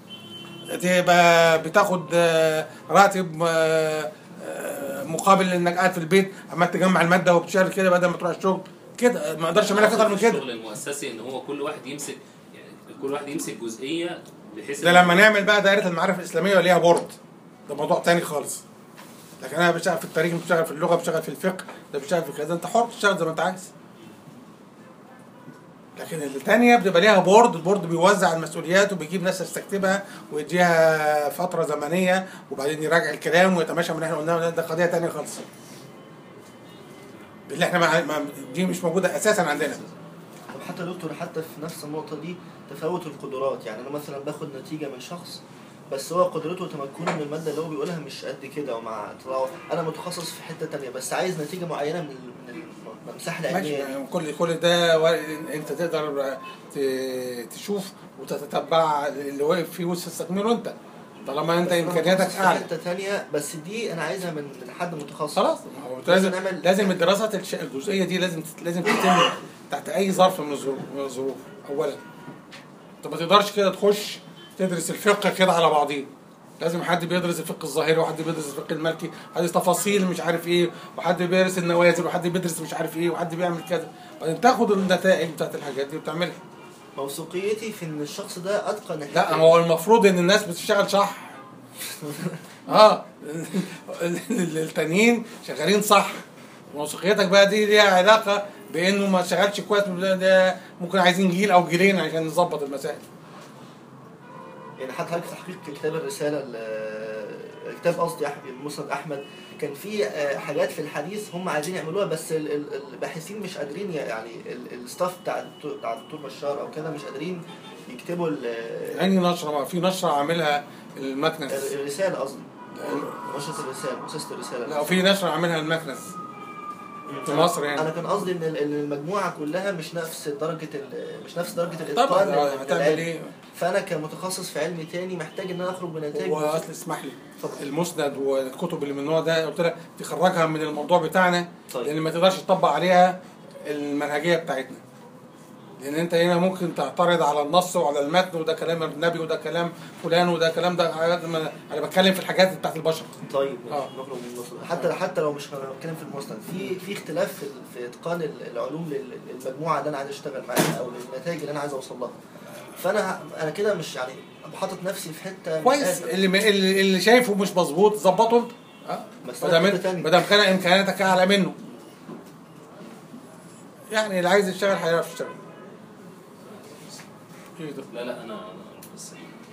S1: تبقى بتاخد آه، راتب آه، آه، مقابل انك قاعد في البيت عمال تجمع الماده وبتشتغل كده بدل ما تروح الشغل كده ما اقدرش اعمل لك اكتر من كده
S2: الشغل المؤسسي ان هو كل واحد يمسك يعني كل واحد يمسك جزئيه بحيث
S1: ده
S2: إن-
S1: لما نعمل بقى دائره المعارف الاسلاميه وليها بورد ده موضوع تاني خالص لكن انا بشتغل في التاريخ بشتغل في اللغه بشتغل في الفقه ده بشتغل في كذا انت حر تشتغل زي ما انت عايز لكن الثانيه بتبقى ليها بورد البورد بيوزع المسؤوليات وبيجيب ناس تستكتبها ويديها فتره زمنيه وبعدين يراجع الكلام ويتماشى من اللي احنا قلناه ده قضيه ثانيه خالص اللي احنا مع... مع... دي مش موجوده اساسا عندنا
S6: طب حتى يا دكتور حتى في نفس النقطة دي تفاوت القدرات يعني أنا مثلا باخد نتيجة من شخص بس هو قدرته وتمكنه من المادة اللي هو بيقولها مش قد كده ومع طلعه أنا متخصص في حتة تانية بس عايز نتيجة معينة من ال- من المساحة
S1: ماشي
S6: العلمية دي
S1: يعني كل كل ده و- انت تقدر ت- تشوف وتتتبع اللي واقف فيه وتستكمله انت طالما انت
S6: بس أنا
S1: امكانياتك
S6: متخصص في
S1: اعلى
S6: حتة تانية بس دي أنا عايزها من من حد متخصص
S1: خلاص ما هو
S6: لازم
S1: لازم
S6: نعمل-
S1: لازم الدراسات الش- الجزئيه دي لازم تت- لازم تتم تحت اي ظرف من الظروف من الظروف اولا انت ما تقدرش كده تخش تدرس الفقه كده على بعضيه لازم حد بيدرس الفقه الظاهري وحد بيدرس الفقه المالكي حد تفاصيل مش عارف ايه وحد بيدرس النوازل وحد بيدرس مش عارف ايه وحد بيعمل كذا بعدين تاخد النتائج بتاعت الحاجات دي وتعملها
S6: موثوقيتي في إن الشخص ده أتقن الحتة
S1: لا
S6: دي.
S1: هو المفروض ان الناس بتشتغل صح اه التانيين شغالين صح موثوقيتك بقى دي ليها علاقه بانه ما شغالش كويس ده- ده ممكن عايزين جيل او جيلين عشان نظبط المسائل
S6: يعني حتى حضرتك تحقيق كتاب الرسالة ال- كتاب قصدي أح- مسند أحمد كان في آه، حاجات في الحديث هم عايزين يعملوها بس ال- ال- الباحثين مش قادرين ي- يعني ال- الستاف بتاع الدكتور- بتاع الدكتور بشار أو كده مش قادرين يكتبوا ال-
S1: يعني نشره في نشره عاملها المكنس
S6: ال- الرسالة قصدي نشرة الرسالة مؤسسة الرسالة
S1: لا وفي نشره عاملها المكنس في مصر يعني.
S6: أنا كان قصدي إن ال- إن المجموعة كلها مش نفس درجة ال- مش نفس درجة
S1: طبعا
S6: الإتقان لل-
S1: هتعمل
S6: للعلم.
S1: ايه
S6: فأنا كمتخصص في علم تاني محتاج إن أنا أخرج بنتائج
S1: هو اصل اسمح لي
S6: اتفضل.
S1: المسند والكتب اللي من النوع ده قلت لك تخرجها من الموضوع بتاعنا
S6: طيب.
S1: لان ما تقدرش تطبق عليها المنهجيه بتاعتنا لان انت هنا ممكن تعترض على النص وعلى المتن وده كلام النبي وده كلام فلان وده كلام ده حاجات ما- انا بتكلم في الحاجات بتاعت البشر
S6: طيب
S1: آه.
S6: نخرج من المسند حتى حتى لو مش هنتكلم في المسند في في اختلاف في, في اتقان ال- العلوم لل- للمجموعه اللي انا عايز اشتغل معاها او للنتائج اللي انا عايز اوصل لها فانا ه- انا كده مش يعني حاطط نفسي في حته مش
S1: كويس
S6: قادر.
S1: اللي اللي, اللي شايفه مش مظبوط ظبطه انت اه
S6: بس
S1: ما
S6: أنا
S1: دام
S6: حتة تانية.
S1: ما دام كان امكانياتك اعلى منه يعني اللي عايز يشتغل هيعرف يشتغل ايه ده
S2: لا لا انا انا بس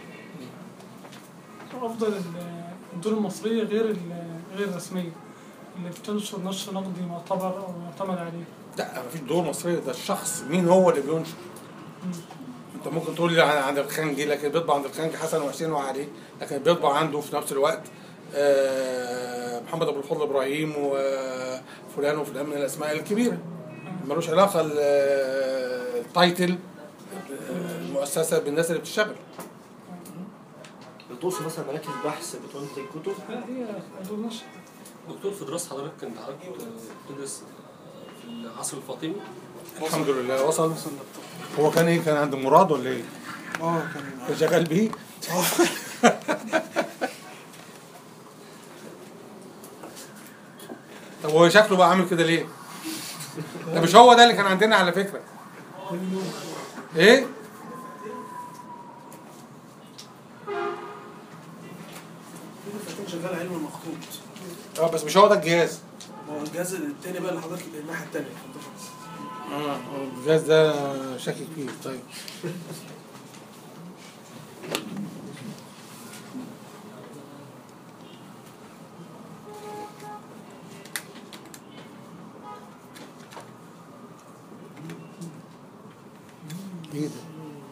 S5: افضل ال- الدور المصريه غير ال- غير الرسميه اللي بتنشر نشر نقدي معتبر او معتمد عليه
S1: لا مفيش دور مصرية ده الشخص مين هو اللي بينشر انت ممكن تقول لي عن عند الخنجي لكن بيطبع عند الخنجي حسن وحسين وعلي لكن بيطبع عنده في نفس الوقت آه، محمد ابو الفضل ابراهيم وفلان وفلان من الاسماء الكبيره ملوش علاقه ال- التايتل آه، المؤسسه بالناس اللي بتشتغل
S6: بتوصل مثلا مراكز بحث بتنتج كتب
S5: لا هي دور نشر
S4: دكتور في دراسة حضرتك كنت حضرتك بتدرس في العصر الفاطمي
S1: الحمد لله وصل هو كان ايه كان عند مراد ولا ايه؟
S3: اه كان
S1: كان شغال بيه طب هو شكله بقى عامل كده ليه؟ ده مش هو ده اللي كان عندنا على فكرة ايه؟
S3: كان شغال علم المخطوط
S1: اه بس مش هو ده الجهاز
S3: هو الجهاز التاني بقى اللي حضرتك الناحيه التانيه
S1: اه الجهاز ده شاكك فيه طيب ايه ده؟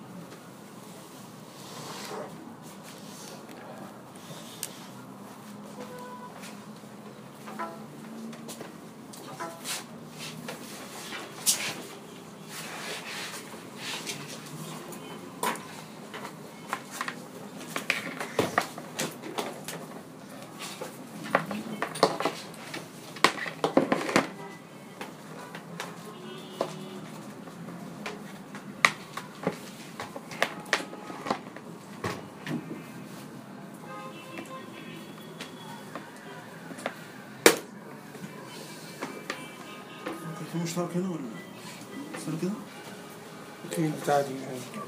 S3: كان في مشترك هنا ولا استنى كده
S1: ايه بتاع دي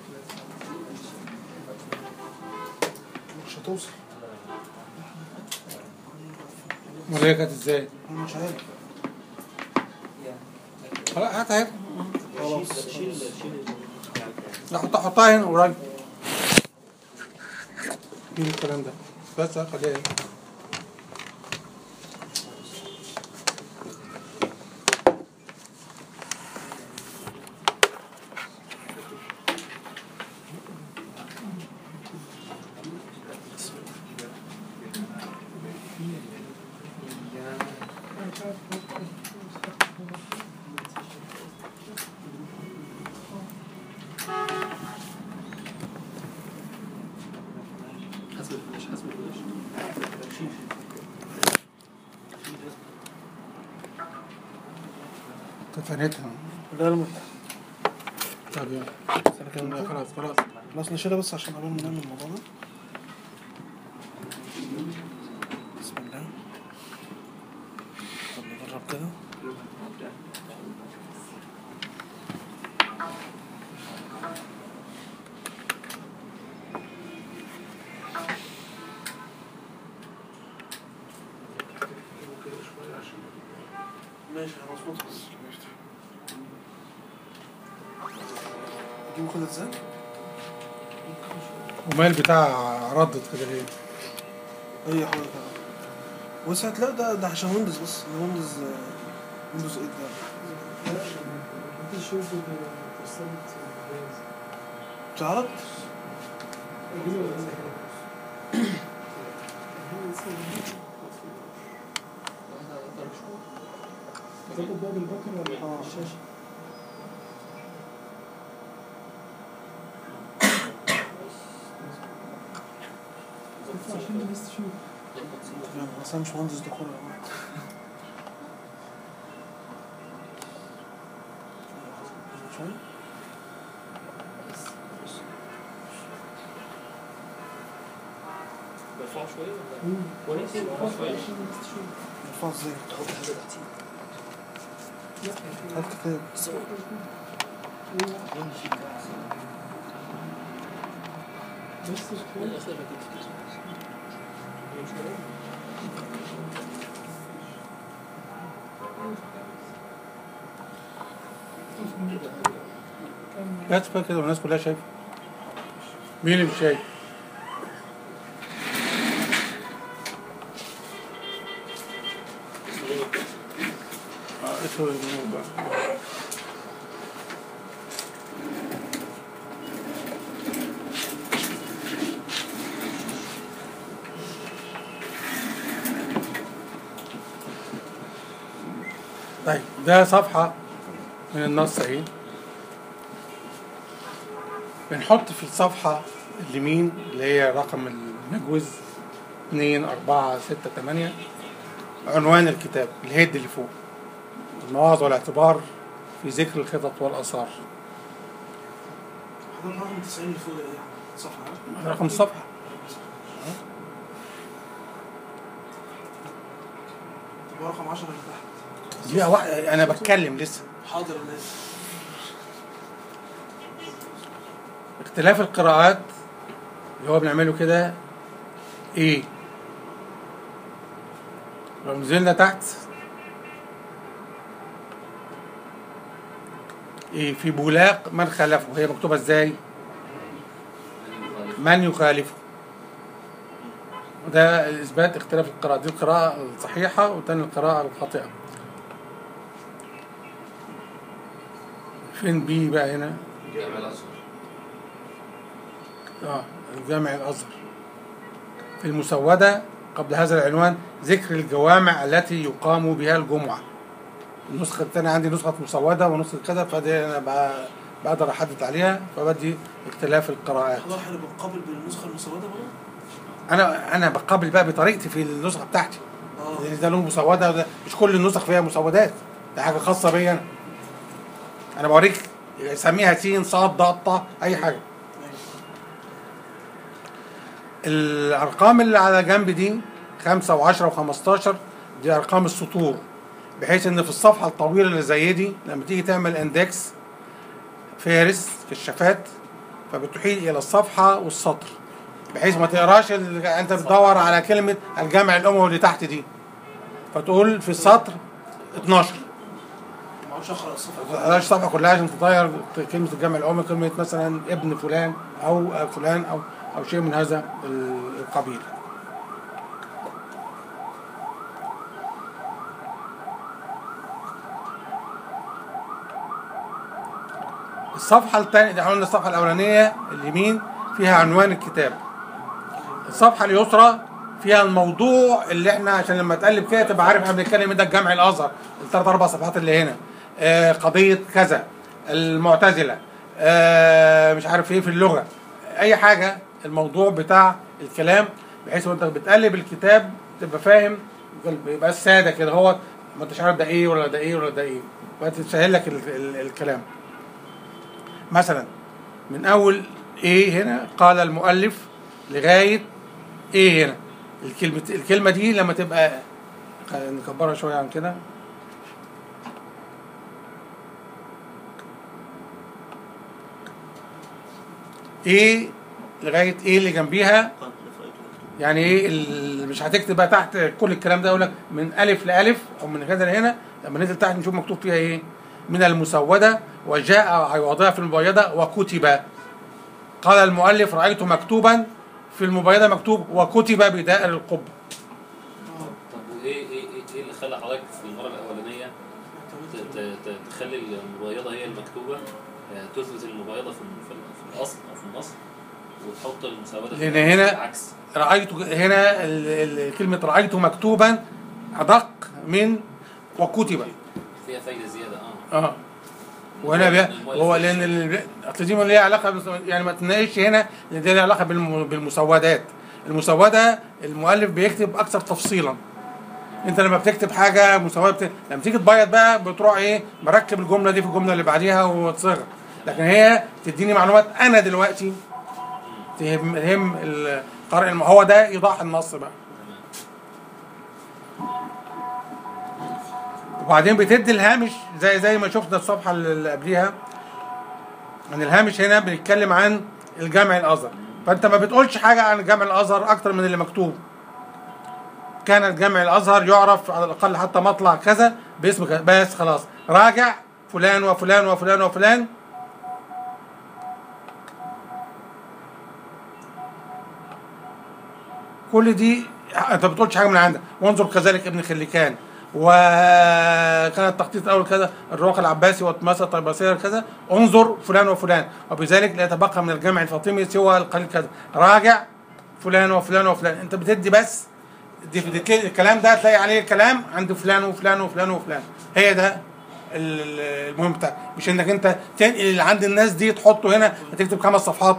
S3: مش هتوصل
S1: امال هي كانت ازاي؟
S3: انا مش عارف
S1: خلاص هاتها هنا
S3: خلاص
S6: شيل شيل
S1: لا حطها حطها هنا قريب مين الكلام ده بس خليها هنا
S4: حسب الفلاش حسب الفلاش
S1: كفنتها
S3: ده المهم
S1: طب يلا
S3: استنى كده
S1: لا،
S3: نشوف.
S1: خلاص خلاص
S3: خلاص نشيلها بس عشان قبل ما نعمل الموضوع ده بسم الله طب نجرب كده ماشي مظبوط بس اجيبه كده ازاي؟
S1: ومال بتاع ردت كده ليه؟
S3: اي حاجه كده وسعت لا ده ده عشان ويندوز بس ده ويندوز ويندوز 8 ده تعرض
S5: تاخد باب البطن ولا الشاشه عشان الناس تشوف
S3: لا بس انا مش مهندس ديكور يا جماعه شوية.
S4: مرفوع شويه ولا كويس كويس
S3: يرفع ازاي؟
S4: تحط حاجه تحتيه
S3: هات كتاب
S5: بس شوية.
S4: الاخر كده مش مهم.
S5: كان
S1: بس بقى كده والناس كلها شايفه مين اللي مش شايف؟ اه اسمه إيه بقى؟ طيب ده صفحة من النص اهي بنحط في الصفحة اليمين اللي هي رقم المجوز اتنين أربعة ستة تمانية عنوان الكتاب الهيد اللي فوق المواعظ والاعتبار في ذكر الخطط والآثار
S3: حضرتك رقم 90 اللي فوق ده ايه؟ صفحة ها؟
S1: رقم الصفحة
S3: طب هو رقم 10 اللي تحت
S1: دي أوا- أنا بتكلم لسه
S3: حاضر الناس
S1: اختلاف القراءات اللي هو بنعمله كده ايه لو نزلنا تحت ايه في بولاق من خالفه هي مكتوبة ازاي من يخالفه ده اثبات اختلاف القراءات دي القراءة الصحيحة والتانية القراءة الخاطئة فين بي بقى هنا
S4: جامع الازهر
S1: اه الجامع الازهر في المسودة قبل هذا العنوان ذكر الجوامع التي يقام بها الجمعة النسخة الثانية عندي نسخة مسودة ونسخة كده فدي أنا بقى- بقدر أحدد عليها فبدي اختلاف القراءات
S3: حضرتك احنا بنقابل بالنسخة المسودة برضه؟
S1: أنا أنا بقابل بقى بطريقتي في النسخة بتاعتي
S3: اه
S1: لأن ده له مسودة وده مش كل النسخ فيها مسودات ده حاجة خاصة بيا أنا أنا بوريك سميها سين صاد ضاد طا أي حاجة الارقام اللي على جنب دي خمسة وعشرة وخمستاشر دي ارقام السطور بحيث ان في الصفحة الطويلة اللي زي دي لما تيجي تعمل اندكس فارس في الشفات فبتحيل الى الصفحة والسطر بحيث ما تقراش ال- انت بتدور على كلمة الجمع الاموي اللي تحت دي فتقول في السطر 12
S3: ما اعرفش اقرا الصفحة
S1: ما تقراش الصفحة كلها عشان تغير كلمة الجمع الاموي كلمة مثلا ابن فلان او فلان او او شيء من هذا القبيل الصفحة الثانية ده قلنا الصفحة الأولانية اليمين فيها عنوان الكتاب الصفحة اليسرى فيها الموضوع اللي احنا عشان لما تقلب كده تبقى عارف احنا بنتكلم إيه ده الجمع الازهر الثلاث اربع صفحات اللي هنا آه قضية كذا المعتزلة آه مش عارف ايه في اللغة اي حاجة الموضوع بتاع الكلام بحيث وانت بتقلب الكتاب تبقى فاهم يبقى السادة كده هو ما انتش عارف ده ايه ولا ده ايه ولا ده ايه فتسهل لك ال ال الكلام مثلا من اول ايه هنا قال المؤلف لغايه ايه هنا الكلمه الكلمه دي لما تبقى خلينا نكبرها شويه عن كده ايه لغايه ايه اللي جنبيها
S6: قال لف رأيته مكتوب.
S1: يعني ايه ال- مش هتكتب بقى تحت كل الكلام ده يقول لك من الف لالف او من كذا لهنا لما ننزل تحت نشوف مكتوب فيها ايه من المسوده وجاء عوضها في المبيضه وكتب قال المؤلف رايت مكتوبا في المبيضه مكتوب وكتب بدائر القبه
S2: طب وايه ايه ايه ايه اللي خلى حضرتك في المره الاولانيه ت- ت- ت- تخلي المبيضه هي المكتوبه آه، تثبت المبيضه في في في الاصل او في النص وتحط المساوده في
S1: لأن هنا-
S2: العكس
S1: رايت هنا ال- ال- كلمه رايت مكتوبا ادق من وكتب
S2: فيها فايده زياده اه
S1: اه وهنا بي... هو لان ال... اصل دي ليها علاقه بس... يعني ما تناقش هنا لان دي ليها علاقه بالم... بالمسودات المسوده المؤلف بيكتب اكثر تفصيلا انت لما بتكتب حاجه مسوده بت... لما تيجي تبيض بقى بتروح ايه مركب الجمله دي في الجمله اللي بعديها وتصيغها لكن هي تديني معلومات انا دلوقتي تهم تهم ال- قارئ الم... هو ده ايضاح النص بقى وبعدين بتدي الهامش زي زي ما شفنا الصفحه اللي قبليها ان الهامش هنا بنتكلم عن الجامع الازهر فانت ما بتقولش حاجه عن الجامع الازهر اكتر من اللي مكتوب كان الجامع الازهر يعرف على الاقل حتى مطلع كذا باسم كذا بس خلاص راجع فلان وفلان وفلان وفلان كل دي انت ما بتقولش حاجه من عندك وانظر كذلك ابن خليكان وكان التخطيط الاول كذا الرواق العباسي والمسا الطيباسيه كذا انظر فلان وفلان وبذلك لا يتبقى من الجامع الفاطمي سوى القليل كذا راجع فلان وفلان وفلان انت بتدي بس دي دي الكلام ده تلاقي عليه الكلام عند فلان وفلان وفلان وفلان هي ده ال- ال- المهم بتاعك مش انك انت تنقل اللي عند الناس دي تحطه هنا هتكتب خمس صفحات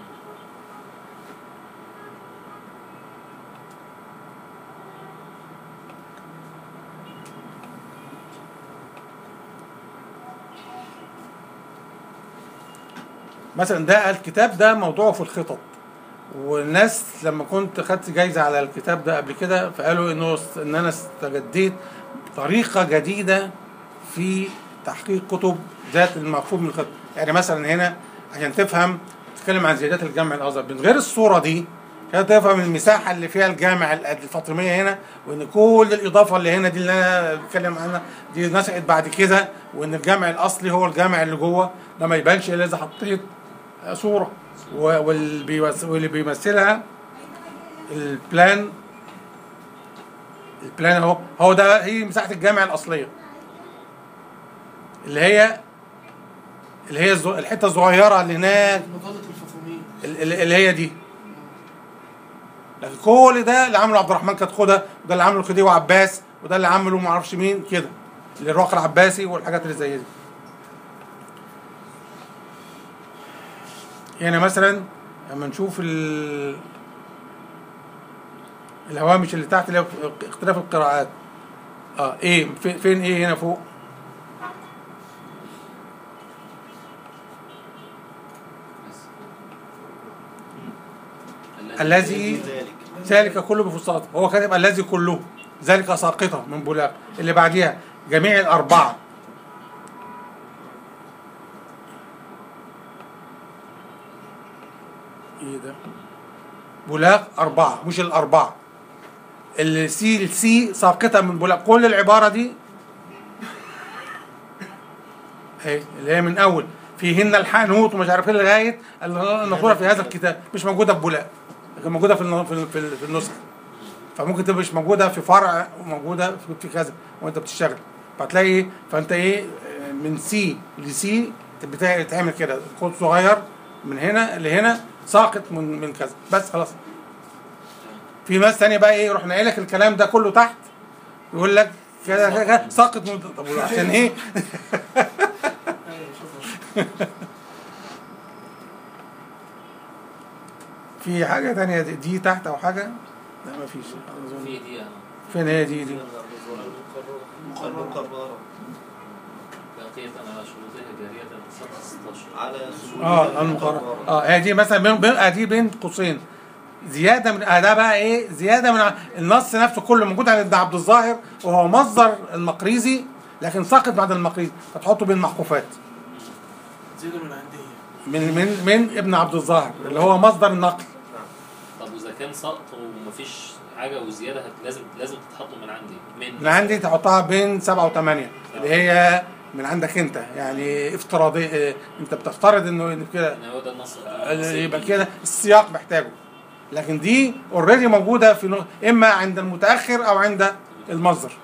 S1: مثلا ده الكتاب ده موضوعه في الخطط والناس لما كنت خدت جايزة على الكتاب ده قبل كده فقالوا انه ان انا استجديت طريقة جديدة في تحقيق كتب ذات المفهوم من الخطة يعني مثلا هنا عشان تفهم تتكلم عن زيادات الجامع الازهر من غير الصورة دي عشان تفهم المساحة اللي فيها الجامع الفاطمية هنا وان كل الاضافة اللي هنا دي اللي انا بتكلم عنها دي نشأت بعد كده وان الجامع الاصلي هو الجامع اللي جوه ده ما يبانش الا اذا حطيت صورة و- واللي بيمس- واللي بيمثلها البلان البلان اهو هو ده هي مساحة الجامع الأصلية اللي هي اللي هي الز- الحتة الصغيرة اللي هناك
S3: مظلة الفاطميين
S1: ال- ال- اللي هي دي لكن كل ده اللي عمله عبد الرحمن كتخدة وده اللي عمله خديوي عباس وده اللي عمله ما اعرفش مين كده الرواق العباسي والحاجات اللي زي دي هنا مثلا لما نشوف ال... الهوامش اللي تحت اللي هي اختلاف القراءات اه ايه في- فين ايه هنا فوق الذي
S6: ذلك
S1: ذلك كله بفساطة هو كاتب الذي كله ذلك ساقطة من بولاق اللي بعديها جميع الأربعة ايه ده بولاق أربعة مش الأربعة السي السي ساقطة من بولاق كل العبارة دي اهي اللي هي من أول فيهن الحانوت ومش عارف ايه لغاية المذكورة في هذا الكتاب مش موجودة في بولاق لكن موجودة في الن- في ال- في ال- في النسخة فممكن تبقى مش موجودة في فرع وموجودة في- في كذا وانت بتشتغل فتلاقي ايه فانت ايه آه، من سي لسي بتا- تعمل كده كود صغير من هنا لهنا ساقط من من كذا بس خلاص في ناس تانية بقى ايه يروح ناقل لك الكلام ده كله تحت يقول لك كذا كذا كذا، ساقط من طب عشان ايه في حاجة تانية دي, دي تحت أو حاجة؟ لا مفيش أظن.
S2: في دي
S1: فين هي دي دي؟
S6: المقررة
S2: بقيت انا على شروطها جارية صفحة 16
S6: على سهولة
S1: اه المقارنة اه هي دي مثلا بين بين آه دي بين قوسين زيادة من آه ده بقى ايه؟ زيادة من ع- النص نفسه كله موجود عند ابن عبد الظاهر وهو مصدر المقريزي لكن ساقط بعد المقريزي فتحطه بين محقوفات
S3: زيادة من عندي
S1: من من من ابن عبد الظاهر اللي هو مصدر النقل
S2: طب واذا كان سقط ومفيش حاجة وزيادة هت- لازم لازم تتحط من عندي من
S1: اللي عندي تحطها بين سبعة وثمانية اللي هي من عندك انت يعني افتراضي آه، انت بتفترض انه إنه كده
S2: ان هو ده النص
S1: يبقى كده السياق محتاجه لكن دي اوريدي موجوده في نق- اما عند المتاخر او عند المصدر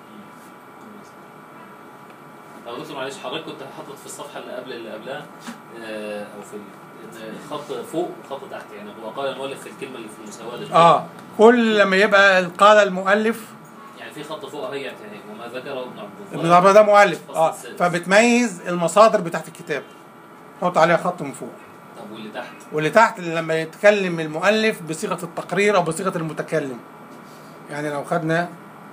S2: طب دكتور معلش حضرتك كنت حاطط في الصفحة اللي قبل اللي قبلها آه، او في ال- إن خط فوق وخط تحت يعني هو قال المؤلف في الكلمة اللي في المساواة ده
S1: اه كل لما يبقى قال المؤلف
S2: يعني في خط فوق اهي يعني وما ذكره ابن عبد
S1: ابن
S2: الظاهر
S1: عبد ده مؤلف
S2: الفصل
S1: اه
S2: السادس.
S1: فبتميز المصادر بتاعت الكتاب حط عليها خط من فوق
S2: طب واللي تحت
S1: واللي تحت اللي لما يتكلم المؤلف بصيغه التقرير او بصيغه المتكلم يعني لو خدنا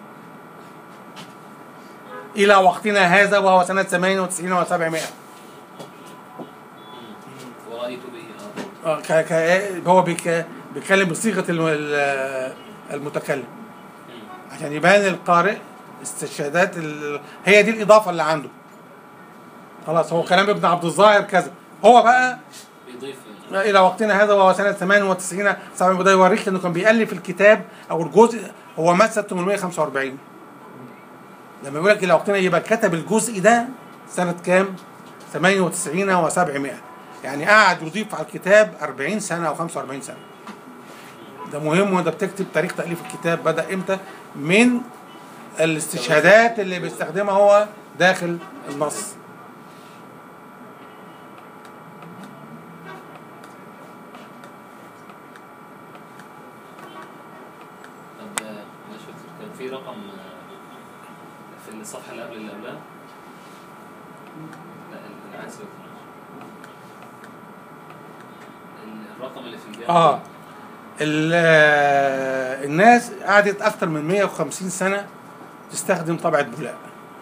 S1: الى وقتنا هذا وهو سنه 98 و700
S2: ورأيت به اه
S1: آه، ك ك هو بك بيتكلم بصيغه الم- ال- المتكلم عشان يبان للقارئ استشهادات ال... هي دي الاضافه اللي عنده خلاص هو كلام ابن عبد الظاهر كذا هو بقى
S2: بيضيف
S1: الى وقتنا هذا وهو سنه 98 سبعة ده يوريك انه كان بيالف الكتاب او الجزء هو مات سنه 845 لما يقول لك الى وقتنا يبقى كتب الجزء ده سنه كام؟ 98 و700 يعني قعد يضيف على الكتاب 40 سنه او 45 سنه ده مهم وانت بتكتب تاريخ تاليف الكتاب بدا امتى من الاستشهادات اللي بيستخدمها هو داخل النص
S2: طب آه، معلش يا دكتور، كان في رقم آه، في الصفحه اللي قبل اللي قبلها لا ال- العكس يا دكتور. ال- الرقم اللي في الجانب
S1: اه ال- آه، الناس قعدت اكتر من 150 سنه تستخدم طبعه بولاق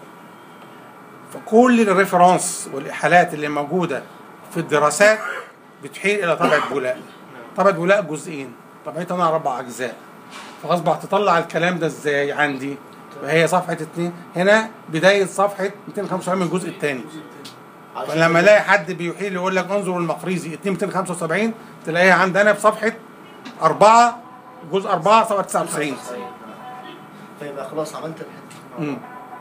S1: فكل الريفرنس والاحالات اللي موجوده في الدراسات بتحيل الى طبعه بولاق طبعه بولاق جزئين طبعتها انا اربع اجزاء فاصبح تطلع الكلام ده ازاي عندي وهي صفحه اتنين هنا بدايه صفحه 275 من الجزء الثاني فلما الاقي حد بيحيل يقول لك انظر المقريزي 2 275 تلاقيها عندنا في صفحه 4 جزء 4 صفحه 99
S6: فيبقى خلاص عملت الحته
S1: امم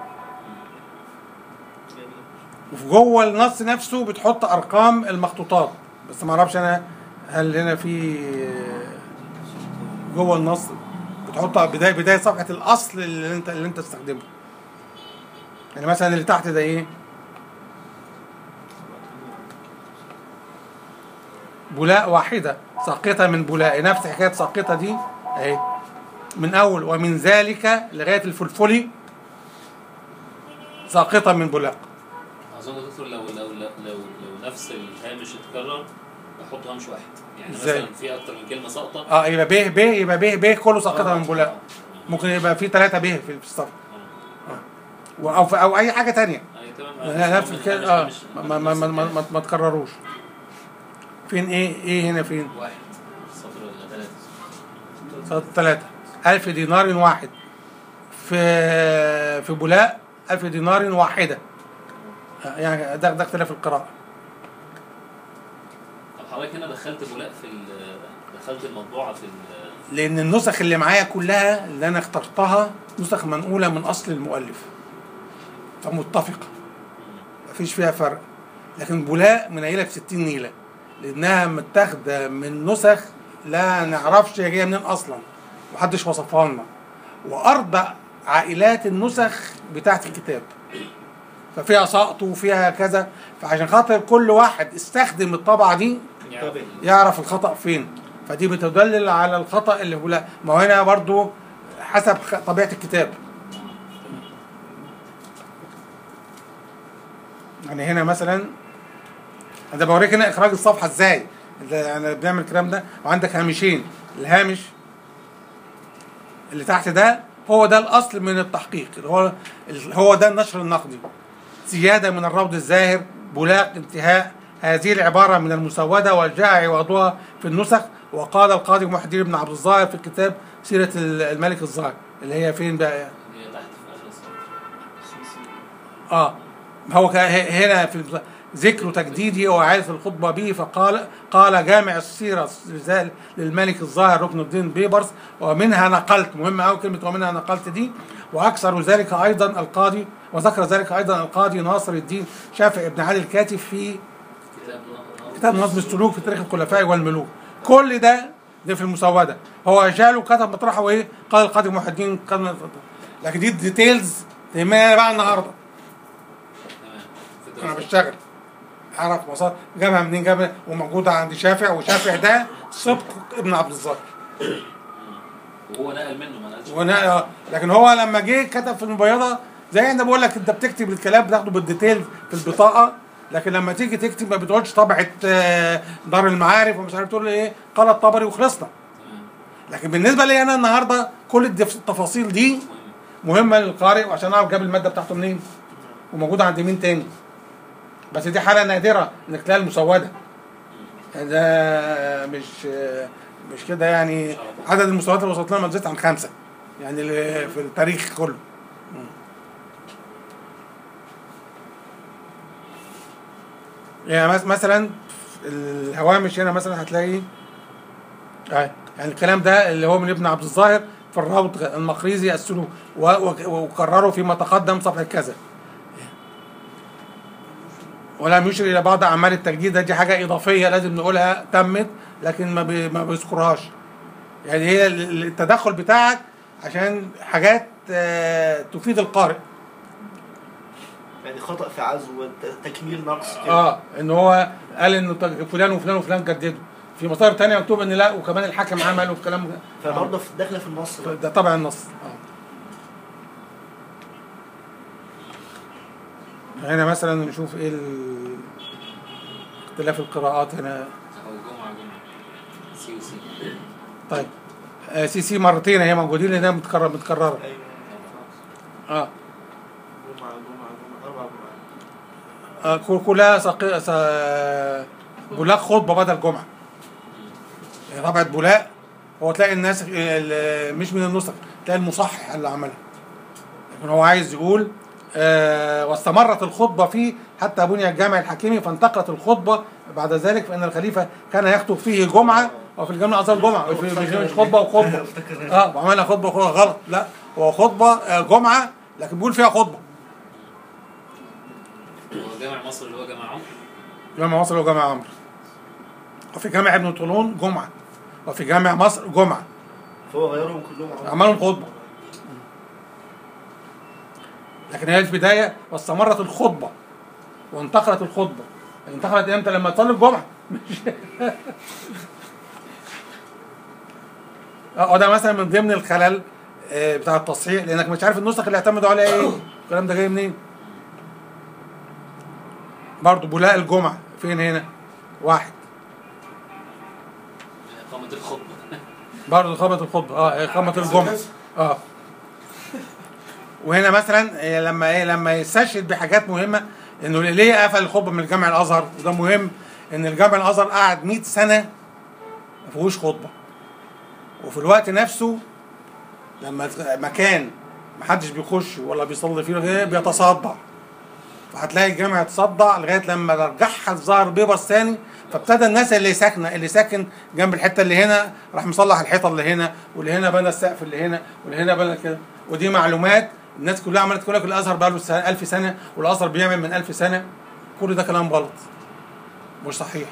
S1: وفي جوه النص نفسه بتحط ارقام المخطوطات بس ما اعرفش انا هل هنا في جوه النص بتحط بدايه بدايه صفحه الاصل اللي انت اللي انت تستخدمه يعني مثلا اللي تحت ده ايه بولاء واحده ساقطه من بولاء نفس حكايه ساقطه دي اهي من اول ومن ذلك لغايه الفلفلي ساقطه من بولاق
S2: اظن يا دكتور لو لو لو لو, لو نفس الهامش اتكرر احط هامش واحد يعني
S1: إزاي؟
S2: مثلا في اكتر من كلمه ساقطه
S1: اه يبقى ب ب يبقى ب ب كله ساقطه من بولاق ممكن يبقى في ثلاثه ب في في الصف و- او في او اي حاجه تانية
S2: اي تمام
S1: لا، نفس
S2: مش-
S1: الكلام اه
S2: مش-
S1: ما ما ما, ما, ما, ما تكرروش فين ايه ايه هنا فين
S2: واحد سطر ولا ثلاثه
S1: صوت ثلاثة ألف دينار واحد في في بولاء ألف دينار واحدة آه، يعني ده ده اختلاف القراءة
S2: طب حضرتك هنا دخلت بولاق في ال- دخلت المطبوعه في ال-
S1: لأن النسخ اللي معايا كلها اللي أنا اخترتها نسخ منقولة من أصل المؤلف فمتفقة مفيش فيها فرق لكن بولاء منيلة ب 60 نيلة لأنها متاخدة من نسخ لا نعرفش هي جاية منين أصلا محدش وصفها لنا وأرضى عائلات النسخ بتاعت الكتاب ففيها سقط وفيها كذا فعشان خاطر كل واحد استخدم الطبعة دي
S2: يعني
S1: يعرف الخطأ فين فدي بتدلل على الخطأ اللي هو لا ما هو هنا برضو حسب خ- طبيعة الكتاب يعني هنا مثلا انا بوريك هنا اخراج الصفحه ازاي ده انا بنعمل الكلام ده وعندك هامشين الهامش اللي تحت ده هو ده الاصل من التحقيق اللي هو هو ده النشر النقدي زياده من الروض الزاهر بلاق انتهاء هذه العباره من المسوده والجاء عوضها في النسخ وقال القاضي محي الدين بن عبد الظاهر في الكتاب سيره الملك الظاهر اللي هي فين بقى
S2: هي تحت في اخر السطر
S1: اه هو ك- ه- هنا في الب- ذكر تجديده وإعادة الخطبة به فقال قال جامع السيرة رسالة للملك الظاهر ركن الدين بيبرس ومنها نقلت مهم أوي كلمة ومنها نقلت دي وأكثر ذلك أيضا القاضي وذكر ذلك أيضا القاضي ناصر الدين شافع بن علي الكاتب في
S2: كتاب نقد-
S1: كتاب نظم السلوك في تاريخ الخلفاء والملوك كل ده ده في المسودة هو جاله كتب مطرحه ايه قال القاضي محي الدين قال لكن دي الديتيلز تهمني انا بقى النهارده
S2: تمام في
S1: انا
S2: الدراسة.
S1: بشتغل اعرف مصادر جابها منين جابها وموجوده عند شافع وشافع ده صدق ابن عبد الظاهر
S2: وهو نقل منه ما نقلش
S1: وانا آه، لكن هو لما جه كتب في المبيضه زي انا بقول لك انت بتكتب الكلام بتاخده بالديتيل في البطاقه لكن لما تيجي تكتب ما بتقولش طبعه آه، دار المعارف ومش عارف تقول ايه قال الطبري وخلصنا
S2: تمام
S1: لكن بالنسبه لي انا النهارده كل الدف- التفاصيل دي
S2: مهم
S1: مهمه للقارئ وعشان اعرف جاب الماده بتاعته منين وموجوده عند مين تاني بس دي حاله نادره انك تلاقي المسوده ده مش مش كده يعني عدد المستويات اللي وصلت لها ما تزيدش عن خمسه يعني اللي في التاريخ كله مم. يعني مس- مثلا الهوامش هنا مثلا هتلاقي آه، يعني الكلام ده اللي هو من ابن عبد الظاهر في الروض المقريزي السلوك و- و- وكرره فيما تقدم صفحه كذا ولم يشر الى بعض اعمال التجديد ده دي حاجه اضافيه لازم نقولها تمت لكن ما بي ما بيذكرهاش يعني هي ال- ال- التدخل بتاعك عشان حاجات آه، تفيد القارئ
S6: يعني خطأ في عزو تكميل نقص كده
S1: اه ان هو قال انه تج- فلان وفلان وفلان جددوا في مصادر تانية مكتوب ان لا وكمان الحاكم عمل والكلام ده
S6: فبرضه في- داخله في النص بقى.
S1: ده طبعا النص اه هنا مثلا نشوف ايه ال- اختلاف القراءات هنا
S2: او جمعه جمعه سي وسي
S1: طيب آه سي سي مرتين هي موجودين لانها متكرر متكرره
S6: ايوه
S1: اه
S3: جمعة جمعة جمعة أربع جمعات
S1: آه، كل- كلها سقي... س... بولاق خطبه بدل جمعه يعني طبعة بولاق هو تلاقي الناس ال- مش من النسخ تلاقي المصحح اللي عملها لكن هو عايز يقول آه واستمرت الخطبه فيه حتى بني الجامع الحكيمي فانتقلت الخطبه بعد ذلك فان الخليفه كان يخطب فيه جمعه وفي الجامع اصلا جمعه وفي- مش مش خطبه وخطبه
S6: افتكر
S1: اه وعملها خطبه وخطبه غلط لا هو خطبه آه، جمعه لكن بيقول فيها خطبه
S2: هو جامع مصر اللي هو جامع عمرو
S1: جامع مصر وجامع عمرو وفي جامع ابن طولون جمعة وفي جامع مصر جمعة
S6: فهو غيرهم كلهم عمر.
S1: عملهم خطبة لكن هي البداية واستمرت الخطبة وانتقلت الخطبة انتقلت امتى لما تصلي الجمعة مش اه وده مثلا من ضمن الخلل آه، بتاع التصحيح لانك مش عارف النسخ اللي اعتمدوا عليها ايه الكلام ده جاي منين برضه بولاق الجمعة فين هنا واحد
S2: اقامه الخطبه
S1: برضه إقامة الخطبة اه إقامة الجمعة اه وهنا مثلا إيه لما ايه لما يستشهد بحاجات مهمة انه ليه قفل الخطبة من الجامع الازهر وده مهم ان الجامع الازهر قعد 100 سنة ما فيهوش خطبة وفي الوقت نفسه لما مكان محدش بيخش ولا بيصلي فيه غير بيتصدع فهتلاقي الجامع يتصدع لغايه لما رجعها الظاهر بيبرس ثاني فابتدى الناس اللي ساكنه اللي ساكن جنب الحته اللي هنا راح مصلح الحيطه اللي هنا واللي هنا بنى السقف اللي هنا واللي هنا بنى كده ودي معلومات الناس كلها عملت تقول لك الازهر بقى له 1000 سنه والازهر بيعمل من 1000 سنه كل ده كلام غلط مش صحيح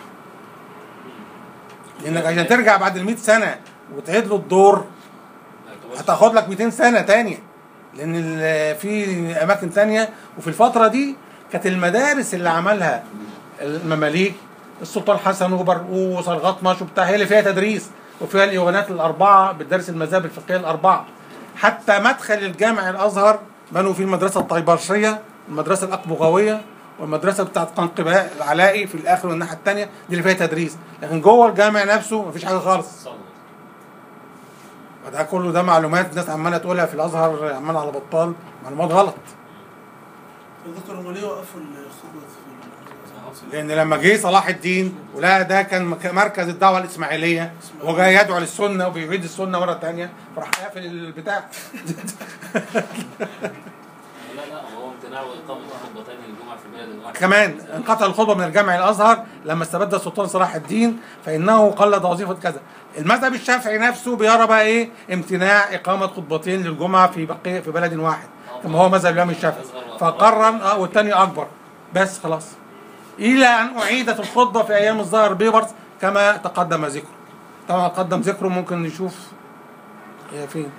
S1: لانك عشان ترجع بعد ال 100 سنه وتعيد له الدور هتاخد لك 200 سنه تانية لان ال- في اماكن تانية وفي الفتره دي كانت المدارس اللي عملها المماليك السلطان حسن وبرقوس الغطمش وبتاع هي اللي فيها تدريس وفيها الايوانات الاربعه بتدرس المذاهب الفقهيه الاربعه حتى مدخل الجامع الازهر بنوا فيه المدرسه الطيبرشيه المدرسه الاقبغاويه والمدرسه بتاعت قنقباء العلائي في الاخر والناحيه الثانيه دي اللي فيها تدريس لكن جوه الجامع نفسه مفيش حاجه خالص
S2: صلى
S1: وده كله ده معلومات الناس عماله تقولها في الازهر عمال على بطال معلومات غلط
S3: ذكروا هم ليه وقفوا الخطبة في
S1: لان لما جه صلاح الدين ولا ده كان مك- مركز الدعوه الاسماعيليه وجاي يدعو للسنه وبيعيد السنه مره ثانيه فراح قافل البتاع
S2: لا لا هو امتناع واقامه خطبتين الجمعه في البلد الواحد
S1: كمان انقطع الخطبه من الجامع الازهر لما استبد السلطان صلاح الدين فانه قلد وظيفه كذا المذهب الشافعي نفسه بيرى بقى ايه امتناع اقامه خطبتين للجمعه في بقيه في بلد واحد كما هو مذهب الامام الشافعي فقرر اه والتاني اكبر بس خلاص الى ان اعيدت الخطبه في ايام الظاهر بيبرس كما تقدم ذكره طبعا قدم ذكره ممكن نشوف هي فين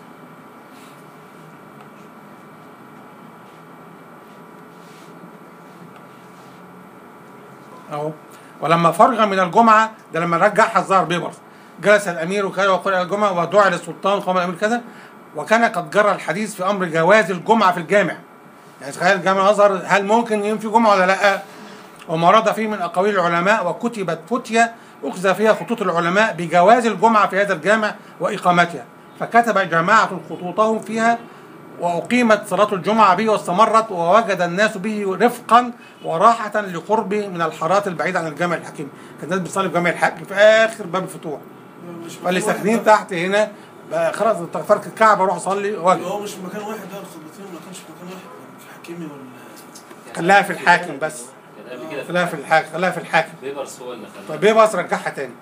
S1: اهو ولما فرغ من الجمعه ده لما رجعها الظاهر بيبرس جلس الامير وكذا وقرأ الجمعه ودعا للسلطان قام الامير كذا وكان قد جرى الحديث في امر جواز الجمعه في الجامع يعني تخيل الجامع الازهر هل ممكن ينفي جمعه ولا لا وما ورد فيه من اقاويل العلماء وكتبت فتيه اخذ فيها خطوط العلماء بجواز الجمعه في هذا الجامع واقامتها فكتب جماعه خطوطهم فيها وأقيمت صلاة الجمعة به واستمرت ووجد الناس به رفقا وراحة لقربه من الحارات البعيدة عن الجامع الحكيم كان الناس بتصلي في جامع الحاكم في آخر باب الفتوح
S3: مش مكان
S1: فاللي
S3: واحد
S1: ساكنين
S3: ده.
S1: تحت هنا بقى خلاص فرق الكعبه اروح اصلي واجي
S3: هو مش في مكان واحد ده الخطبتين ما كانش في مكان واحد كان في حكيمي ولا
S1: خلاها في الحاكم بس
S2: كان قبل كده
S1: خلاها في الحاكم خلاها في الحاكم
S2: بيبرس هو اللي خلاها
S1: طيب ايه بقى رجعها تاني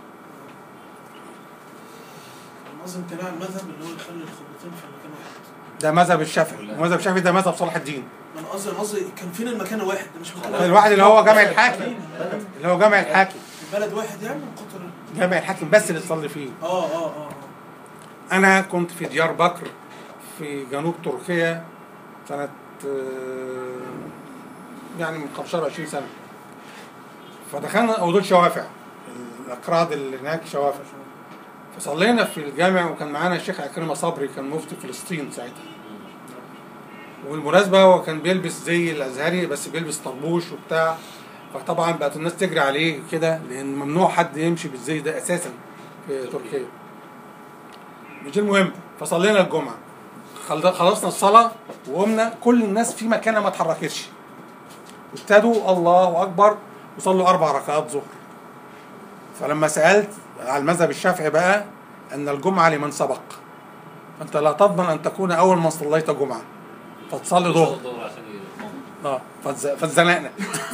S3: قصدي امتناع المذهب اللي هو يخلي الخطبتين في مكان واحد
S1: ده مذهب الشافعي ومذهب الشافعي ده مذهب صلاح الدين
S3: ما انا قصدي أنا قصدي كان فين المكان الواحد ده مش مكان واحد
S1: الواحد اللي هو جامع الحاكم اللي هو جامع الحاكم
S3: بلد واحد يعني من قطر
S1: جامع الحاكم بس اللي تصلي فيه
S3: اه اه اه اه
S1: انا كنت في ديار بكر في جنوب تركيا سنة آه، يعني من 15 20 سنة فدخلنا ودول شوافع الأكراد اللي هناك شوافع فصلينا في الجامع وكان معانا الشيخ عكرمة صبري كان مفتي فلسطين ساعتها والمناسبة هو كان بيلبس زي الأزهري بس بيلبس طربوش وبتاع فطبعا بقت الناس تجري عليه كده لأن ممنوع حد يمشي بالزي ده أساسا في تركيا مش المهم فصلينا الجمعة خل- خلصنا الصلاة وقمنا كل الناس في مكانها ما اتحركتش ابتدوا الله أكبر وصلوا أربع ركعات ظهر فلما سألت على المذهب الشافعي بقى أن الجمعة لمن سبق أنت لا تضمن أن تكون أول من صليت جمعة فتصلي ظهر
S2: الظهر عشان يضمن.
S1: اه فاتز- فاتزنقنا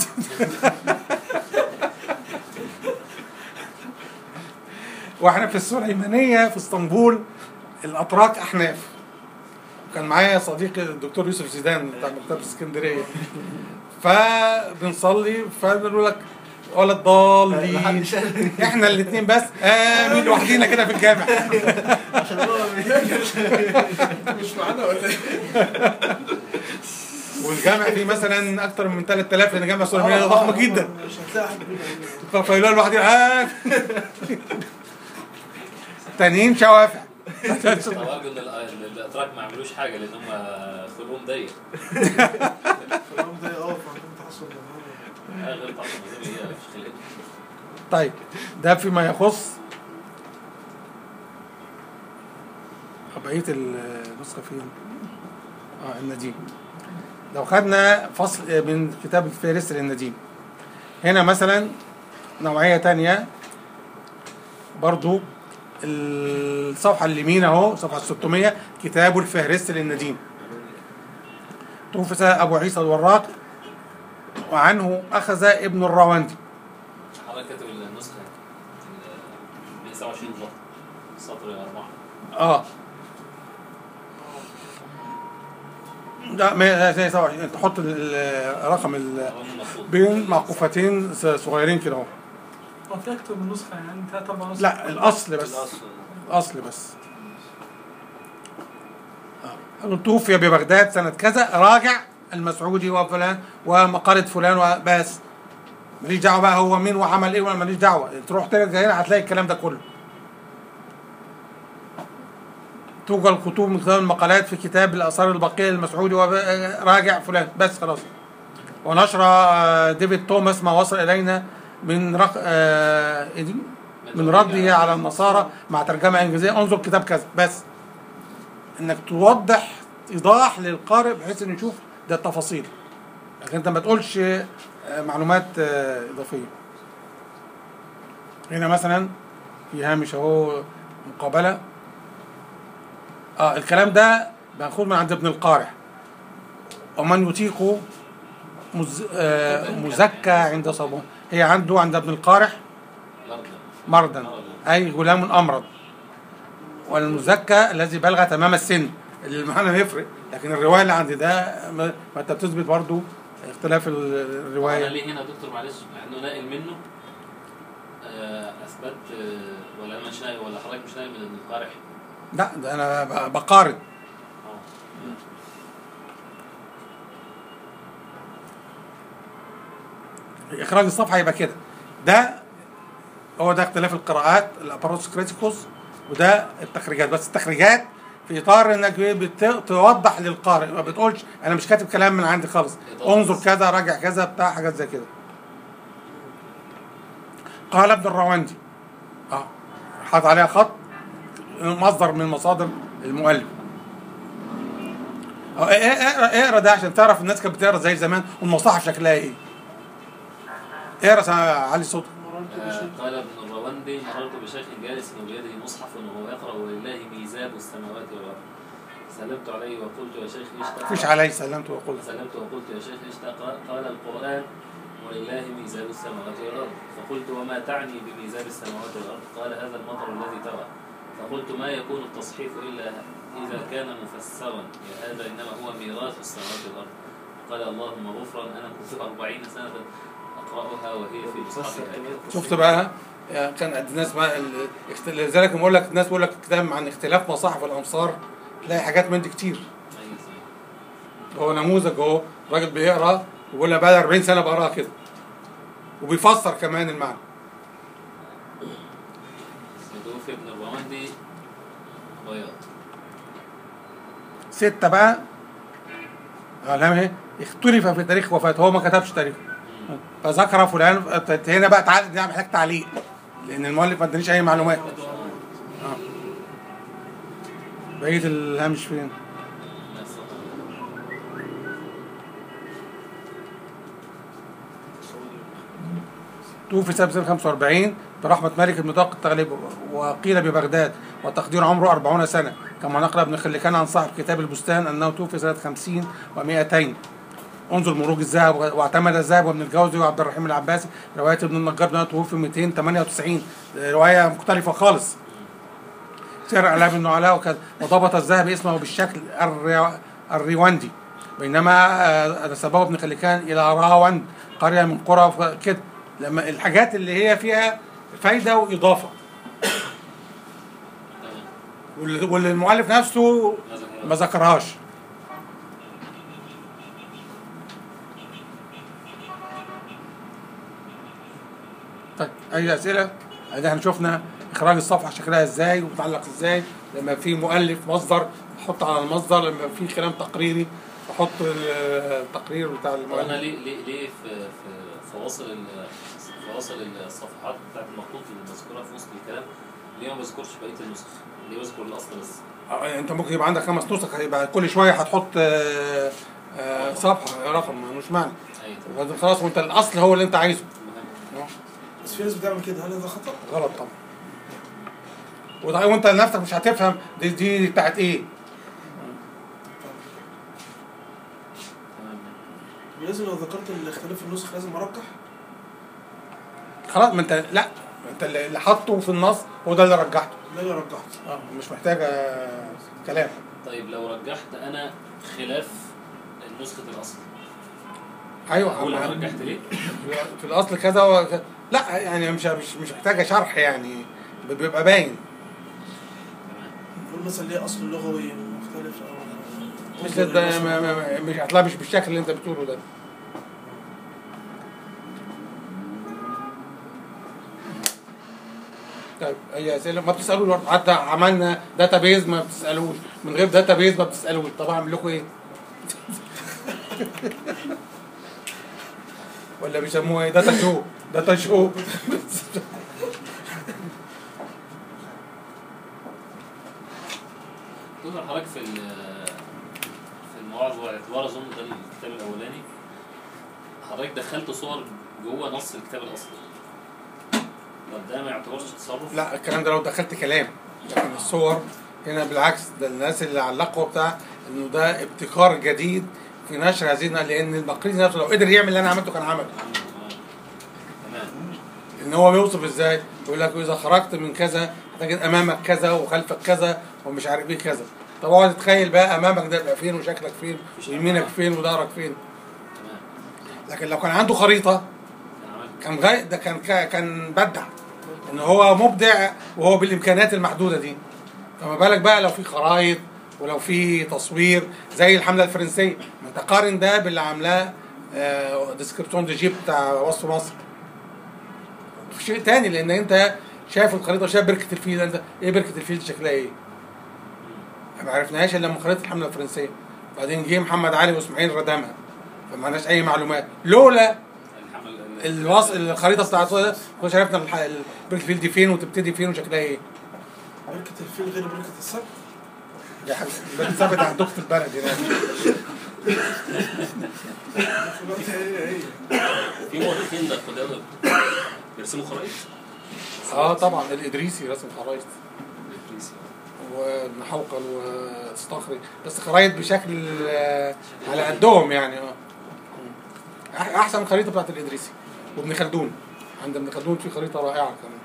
S1: واحنا في السليمانيه في اسطنبول الاتراك احناف كان معايا صديقي الدكتور يوسف زيدان بتاع مكتبه اسكندريه فبنصلي فبيقولوا لك ولا الضالين
S6: محدش-
S1: احنا الاثنين بس امين لوحدينا كده في الجامع
S6: عشان هو
S3: مش معانا ولا ايه؟
S1: والجامع فيه مثلا اكتر من 3000 لان جامع سليمانيه ضخمه جدا
S3: مش هتلاقي حد بينا
S1: فيقولوا لوحدي اه تانيين شوافع
S2: طب ارجو ان ال- إن الاتراك ما عملوش حاجه لان هم خلقهم ضيق
S3: الكلام ده اه فعندهم تحصل جمهوري.
S2: آه، غير طبعا هي مش خلقتهم
S1: طيب ده فيما يخص بقية النسخة فين؟ اه النديم لو خدنا فصل من كتاب الفهرست للنديم هنا مثلا نوعية تانية برضو الصفحة اليمين اهو صفحة 600 كتاب الفهرست للنديم توفي أبو عيسى الوراق وعنه أخذ ابن الراوندي
S2: حضرتك كاتب النسخه ال 127 ظهر سطر اربعه
S1: اه لا ما زي سوا انت تحط ال- رقم ال-
S2: رقم المفروض
S1: بين معقوفتين ص- صغيرين كده اهو
S5: هو في اكتر من نسخه يعني ثلاث اربع نسخ
S1: لا الاصل بس
S4: الأصل
S1: الاصل بس آه. توفي ببغداد سنة كذا راجع المسعودي وفلان ومقالة فلان وبس ماليش دعوة بقى هو مين وعمل ايه ولا ماليش دعوة تروح ترجع هنا هتلاقي الكلام ده كله توجد كتب من خلال المقالات في كتاب الآثار البقية للمسعودي وراجع فلان بس خلاص ونشر آه، ديفيد توماس ما وصل إلينا من رق... آه، إيه دي؟ من رده على النصارى مع ترجمة إنجليزية انظر كتاب كذا بس إنك توضح إيضاح للقارئ بحيث إنه يشوف ده التفاصيل لكن أنت ما تقولش آه، معلومات آه، إضافية هنا مثلا في هامش أهو مقابلة اه الكلام ده مأخوذ من عند ابن القارح ومن يطيق مز... آه مزكى عند صبوه هي عنده عند ابن القارح
S2: الارض
S1: مرضا أي غلام أمرض والمزكى الذي بلغ تمام السن المعنى يفرق لكن الرواية اللي عندي ده ما ما انت بتثبت برضو اختلاف ال-
S2: انا
S1: الرواية
S2: ليه هنا يا دكتور معلش لانه ناقل منه آه، اثبت آه، ولا انا مش ناقل ولا حضرتك مش ناقل من ابن القارح
S1: لا ده أنا ب- بقارن
S2: اه
S1: إخراج الصفحة يبقى كده ده هو ده اختلاف القراءات الاباروس كريتيكوس وده التخريجات بس التخريجات في اطار انك بت- توضح للقارئ ما بتقولش انا مش كاتب كلام من عندي خالص انظر كذا راجع كذا بتاع حاجات زي كده قال ابن الرواندي اه حاط عليها خط مصدر من مصادر المؤلف اه اقرا اقرا ده عشان تعرف الناس كانت بتقرا زي زمان والمصاحف شكلها ايه اقرا يا علي صوتك
S2: آه، قال ابن الرواد النهروندي مررت بشيخ جالس وبيده مصحف وهو يقرأ ولله ميزاب السماوات والأرض سلمت عليه وقلت يا شيخ ايش
S1: مفيش علي سلمت وقلت
S2: سلمت وقلت يا شيخ ايش قال قال القرآن ولله ميزاب السماوات والأرض فقلت وما تعني بميزاب السماوات والأرض قال هذا المطر الذي ترى فقلت ما يكون التصحيف إلا إذا كان مفسرا هذا إنما هو ميراث السماوات والأرض قال اللهم غفرا أنا كنت أربعين سنة أقرأها وهي في مصحفها
S1: شفت بقى يا كان الناس بقى ال- اخت- لذلك لما اقول لك الناس بيقول لك كتاب عن اختلاف مصاحف الامصار تلاقي حاجات من دي كتير
S2: أيوة.
S1: هو نموذج اهو راجل بيقرا وبيقول لك بقى 40 سنه بقراها كده وبيفسر كمان المعنى
S2: توفي ابن الرواندي بياض
S1: ستة بقى علامة ايه اختلف في تاريخ وفاته هو ما كتبش تاريخه فذكر فلان هنا بقى تعال ده محتاج تعليق لان المؤلف ما ادانيش اي معلومات آه. بقيه الهامش فين
S2: نفس
S1: توفي سنة 45 برحمة مالك بن طاق التغليب وقيل ببغداد وتقدير عمره 40 سنة كما نقل ابن خلكان عن صاحب كتاب البستان أنه توفي سنة 50 و200 انظر مروج الذهب واعتمد الذهب وابن الجوزي وعبد الرحيم العباسي رواية ابن النجار بن توفي 298 رواية مختلفة خالص سير على بن علاء وكذا وضبط الذهب اسمه بالشكل الري- الريواندي بينما آه، نسبه ابن خلكان الى راوند قريه من قرى ف- كده لما الحاجات اللي هي فيها فايده واضافه
S2: تمام
S1: واللي واللي المؤلف نفسه
S2: ماذا
S1: ما ذكرهاش طيب اي اسئله ادي احنا شفنا اخراج الصفحه شكلها ازاي وبتعلق ازاي لما في مؤلف مصدر احط على المصدر لما في كلام تقريري احط التقرير بتاع
S2: طب انا
S1: المؤلف
S2: ليه ليه ليه في في فواصل ال- فواصل الصفحات بتاعت المخطوط اللي مذكوره في وسط الكلام ليه ما بذكرش بقيه النسخ؟ ليه بذكر الاصل بس؟
S1: آه، انت ممكن يبقى عندك خمس نسخ يبقى كل شويه هتحط آه، آه، صفحه رقم ملوش معنى
S2: اي تمام
S1: وبعدين خلاص وانت الاصل هو اللي انت عايزه
S2: مهم.
S3: بس في ناس بتعمل كده هل هذا خطأ؟
S1: غلط طبعا وده- وانت نفسك مش هتفهم دي دي بتاعت ايه
S2: تمام
S3: ولازم لو ذكرت الاختلاف في النسخ لازم ارجح
S1: خلاص ما انت لا ما انت اللي اللي حاطه في النص هو ده اللي رجحته
S3: ده اللي رجحته
S1: اه مش محتاج آه، كلام
S2: طيب لو رجحت انا خلاف نسخه الاصل
S1: ايوه
S2: اقول انا
S1: عم-
S2: رجحت ليه؟
S1: في الاصل كذا وكذا. لا يعني مش مش مش محتاجه شرح يعني بيبقى باين
S3: نقول مثلا ليه اصل لغوي مختلف او
S1: مش ده ما- ما- ما- مش هتلاقي مش بالشكل اللي انت بتقوله ده طيب اي اسئله ما بتسالوش برضه حتى عملنا داتا بيز ما بتسالوش من غير داتا بيز ما بتسالوش طب اعمل لكم ايه؟ ولا بيسموها ايه داتا شو داتا شو
S2: تظهر حضرتك في ال- في المواعظ والاعتبار اظن ده الكتاب الاولاني حضرتك دخلت صور جوه نص الكتاب الاصلي طب ده ما يعتبرش تصرف؟
S1: لا الكلام ده لو دخلت كلام لكن الصور هنا بالعكس ده الناس اللي علقوا بتاع انه ده ابتكار جديد في نشر هذه الن- لان المقريزي نفسه لو قدر يعمل اللي انا عملته كان عمل
S2: تمام
S1: ان هو بيوصف ازاي يقول لك اذا خرجت من كذا هتجد امامك كذا وخلفك كذا ومش عارف ايه كذا طب اقعد تتخيل بقى امامك ده يبقى فين وشكلك فين ويمينك فين وظهرك فين
S2: تمام
S1: لكن لو كان عنده خريطه
S2: كان عمل
S1: كان غاي ده كان كان بدع ان هو مبدع وهو بالامكانيات المحدوده دي فما بالك بقى لو في خرايط ولو في تصوير زي الحمله الفرنسيه ما انت قارن ده باللي عاملاه ديسكريبتون دي جيب بتاع وصف مصر في شيء تاني لان انت شايف الخريطه وشايف بركه الفيل انت ايه بركه الفيل دي شكلها ايه؟ ما عرفناهاش الا من خريطه الحمله الفرنسيه بعدين جه محمد علي واسماعيل ردمها فما عندناش اي معلومات لولا
S2: الحمل
S1: الوص... الخريطه بتاعته ده كناش عرفنا الح... ال- بركه الفيل دي فين وتبتدي فين وشكلها ايه
S3: بركة الفيل غير بركة السبت
S1: يا حبيبي ده ثابت عندك في البلد هناك
S3: هي هي
S4: في مؤلفين ده قدامى بيرسموا خرايط
S1: اه طبعا الادريسي رسم خرايط
S2: الإدريسي.
S1: وابن حوقل واستخري بس خرايط بشكل آه، على قدهم يعني اه أح- احسن خريطه بتاعت الادريسي وابن خلدون عند ابن خلدون في خريطه رائعه كمان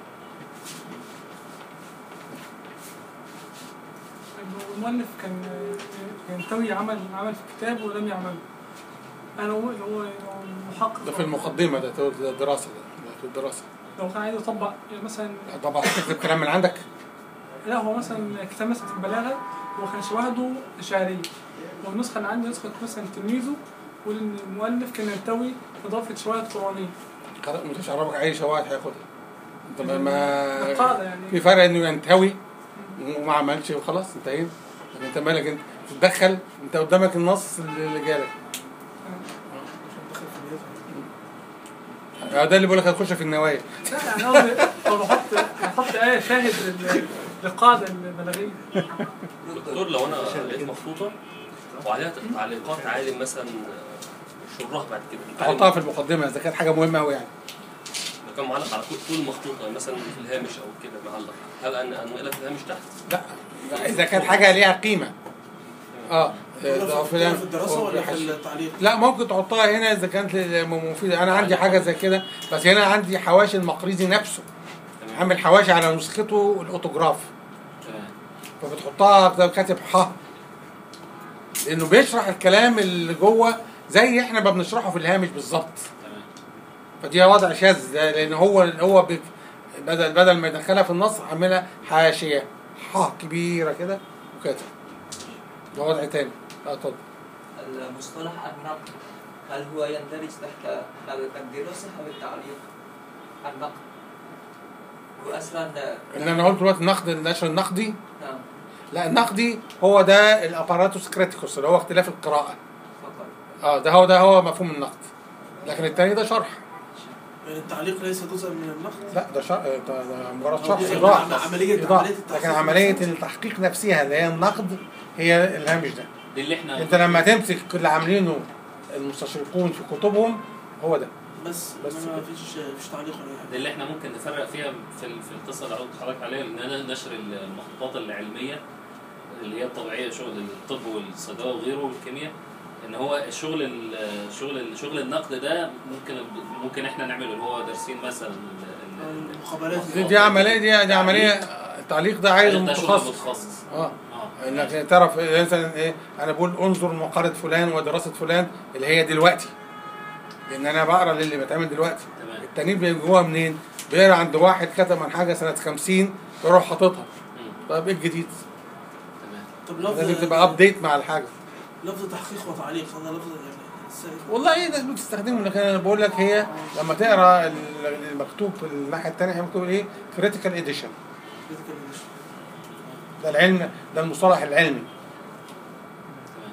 S5: المؤلف كان ينتوي عمل عمل في كتاب ولم يعمله انا هو هو المحقق
S1: ده في المقدمه ده ده الدراسه ده ده في الدراسه
S5: لو كان عايز يطبق يعني مثلا
S1: طبعا تكتب كلام من عندك
S5: لا هو مثلا كتاب مثلا في البلاغه هو كان شواهده شعريه والنسخه اللي عندي نسخه مثلا تلميذه يقول ان المؤلف كان ينتوي اضافه شواهد قرانيه
S1: خلاص مش عربك اي شواهد هياخدها انت ما- ما
S5: القاعده يعني
S1: في فرق انه ينتوي وما عملش وخلاص انتهينا لكن انت مالك انت تتدخل انت قدامك النص اللي جالك
S3: دخل في نيته
S1: آه، ده اللي بقول لك هتخش في النوايا
S5: لا يعني قصدي هو بحط هحط ايه شاهد لل- للقاعده البلاغيه
S4: دكتور لو انا لقيت مخطوطه وعليها تعليقات عالم مثلا شراح بعد كده
S1: تحطها في المقدمه اذا كانت حاجه مهمه قوي يعني
S4: لو كان معلق على طول المخطوطه يعني مثلا في الهامش او كده معلق هل ان انقلها في الهامش تحت؟
S1: لا لا، اذا كانت حاجه ليها قيمه اه ده
S3: في
S1: فلان-
S3: في الدراسه ولا في
S1: حش-
S3: التعليق؟
S1: لا ممكن تحطها هنا اذا كانت مفيده انا عندي حاجه زي كده بس هنا عندي حواشي المقريزي نفسه
S4: تمام.
S1: عامل حواشي على نسخته الاوتوجراف
S2: تمام
S1: فبتحطها كده كاتب ح لانه بيشرح الكلام اللي جوه زي احنا ما بنشرحه في الهامش بالظبط
S2: تمام
S1: فدي وضع شاذ ده لان هو هو بي- بدل بدل ما يدخلها في النص عاملها حاشيه ح كبيره كده وكاتب ده وضع تاني اه اتفضل
S7: المصطلح النقد هل هو يندرج تحت الدراسة أو التعليق؟ النقد وأصلا
S1: اللي انا قلت دلوقتي النقد النشر النقدي
S7: نعم
S1: لا النقدي هو ده الاباراتوس كريتيكوس اللي هو اختلاف القراءه
S7: فقط
S1: اه ده هو ده هو مفهوم النقد لكن التاني ده شرح
S3: يعني التعليق ليس جزء من النقد؟
S1: لا ده شرح ده, ده مجرد
S3: أو
S1: شرح
S3: جزء من
S1: ايضاح
S3: عم- عملية
S1: إيضاح.
S3: عملية التحقيق
S1: لكن عمليه
S3: نفسها؟
S1: التحقيق نفسها اللي هي النقد هي الهامش ده
S2: دي اللي احنا
S1: انت لما تمسك اللي عاملينه المستشرقون في كتبهم هو ده
S3: بس
S1: بس
S3: بس ما فيش فيش تعليق ولا أي
S2: دي
S3: حاجه
S2: اللي احنا ممكن نفرق فيها في ال- في القصه اللي قلت لحضرتك عليها ان انا نشر المخطوطات العلميه اللي هي الطبيعيه شغل الطب والصيدله وغيره والكيمياء ان هو الشغل ال- شغل شغل النقد ده ممكن ممكن احنا نعمله اللي هو دارسين مثلا ال- ال-
S3: المخابرات
S1: دي, دي عمليه دي, دي عمليه التعليق ده عايز
S2: ده شغل
S1: متخصص
S2: متخصص
S1: اه
S2: اه
S1: انك تعرف مثلا ايه انا بقول انظر مقالة فلان ودراسة فلان اللي هي دلوقتي لان انا بقرا للي بيتعمل دلوقتي
S2: تمام
S1: التانيين بيجوها منين؟ بيقرا عند واحد كتب عن حاجه سنه 50 يروح حاططها
S2: مم.
S1: طيب ايه الجديد؟
S2: تمام
S3: طب
S1: لازم
S3: لفظ
S1: تبقى ابديت مع الحاجه
S3: لفظ تحقيق وتعليق هذا لفظ يعني ازاي؟
S1: والله ايه الناس بتستخدمه لكن انا بقول لك هي لما تقرا ال- المكتوب في الناحيه الثانيه هي مكتوب ايه؟ كريتيكال اديشن ده العلم ده المصطلح العلمي
S2: تمام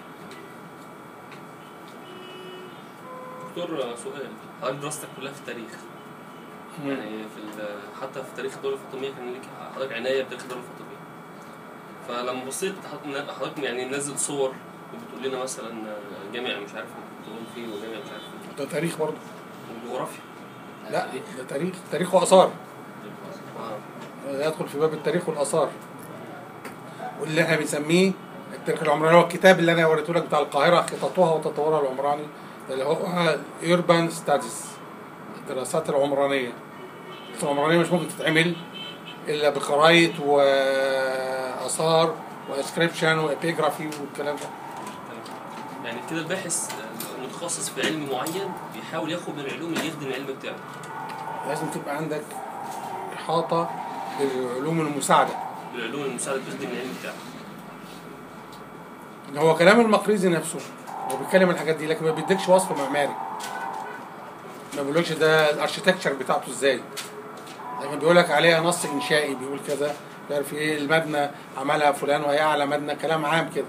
S4: دكتور سؤال حضرتك دراستك كلها في التاريخ يعني في ال- حتى في تاريخ الدوله الفاطميه كان ليك حضرتك عنايه بتاريخ الدوله الفاطميه فلما بصيت حضرتك- حضرتك يعني منزل صور وبتقول لنا مثلا جامع مش عارف تقول فين وجامع مش عارف فين
S1: ده تاريخ برضه
S4: وجغرافيا
S1: لا ده تاريخ تاريخ واثار
S4: آه.
S1: يدخل في باب التاريخ والاثار واللي احنا بنسميه التاريخ العمراني هو الكتاب اللي انا وريته لك بتاع القاهره خططها وتطورها العمراني اللي هو urban ستاديز الدراسات العمرانيه الدراسات العمرانيه مش ممكن تتعمل الا بخرايط واثار واسكريبشن وابيجرافي والكلام ده
S4: يعني كده الباحث متخصص في علم معين بيحاول ياخد من العلوم اللي يخدم العلم بتاعه
S1: لازم تبقى عندك احاطه بالعلوم المساعده
S4: بالعلوم المساعده بتخدم العلم بتاعه
S1: اللي هو كلام المقريزي نفسه هو بيتكلم الحاجات دي لكن ما بيديكش وصف معماري ما بيقولكش ده الاركتكتشر بتاعته ازاي لكن بيقول لك عليها نص انشائي بيقول كذا مش عارف ايه المبنى عملها فلان وهي اعلى مبنى كلام عام كده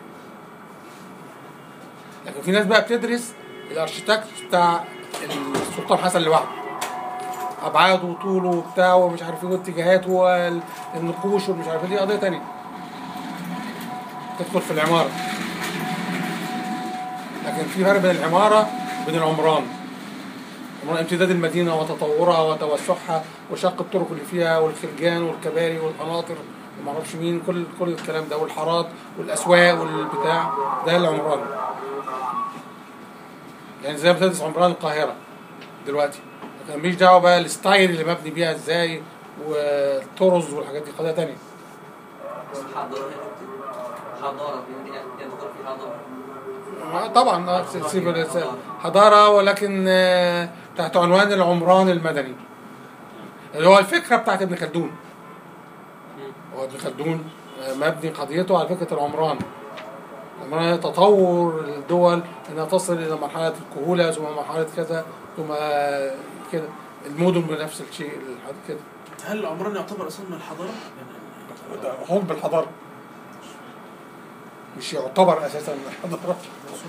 S1: لكن في ناس بقى بتدرس الاركتكت بتاع السلطان حسن لوحده ابعاده وطوله وبتاعه ومش عارف ايه واتجاهاته والنقوش ومش عارف ايه دي قضيه تانيه تدخل في العماره لكن في فرق بين العماره وبين العمران عمران امتداد المدينه وتطورها وتوسعها وشق الطرق اللي فيها والخرجان والكباري والقناطر وما اعرفش مين كل كل الكلام ده والحارات والاسواق والبتاع ده العمران يعني زي ما بتدرس عمران القاهره دلوقتي لكن ماليش دعوه بقى الستايل اللي مبني بيها ازاي والطرز والحاجات دي قضيه تانية
S7: حاضرة هنا حضارة يدخل في حضارة
S1: آه، طبعا آه، سيب- حضاره ولكن آه، تحت عنوان العمران المدني اللي هو الفكره بتاعت ابن خلدون هو ابن خلدون آه، مبني قضيته على فكره العمران العمران هي تطور الدول انها تصل الى مرحله الكهوله ثم مرحله كذا ثم آه، كده المدن بنفس الشيء الحد كده
S3: هل العمران يعتبر اصلا من الحضاره؟ يعني
S1: ده حب الحضاره مش يعتبر اساسا من الحضاره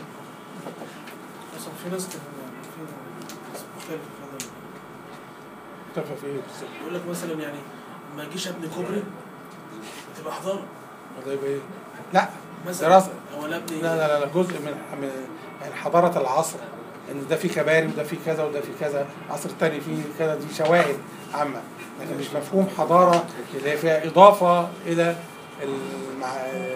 S3: اصلا في ناس كان في ناس مختلفه في هذا
S1: تفهم في ايه بالظبط
S3: يقول لك مثلا يعني ما اجيش ابني كوبري تبقى حضاره
S1: ده يبقى ايه؟ لا
S3: مثلا
S1: دراسة.
S3: ولا ابني
S1: لا لا لا لا، جزء من من يعني حضارة العصر ان ده في كباري وده في كذا وده في كذا العصر الثاني فيه كذا دي شواهد عامة لكن مش مفهوم حضارة اللي هي فيها إضافة إلى المع...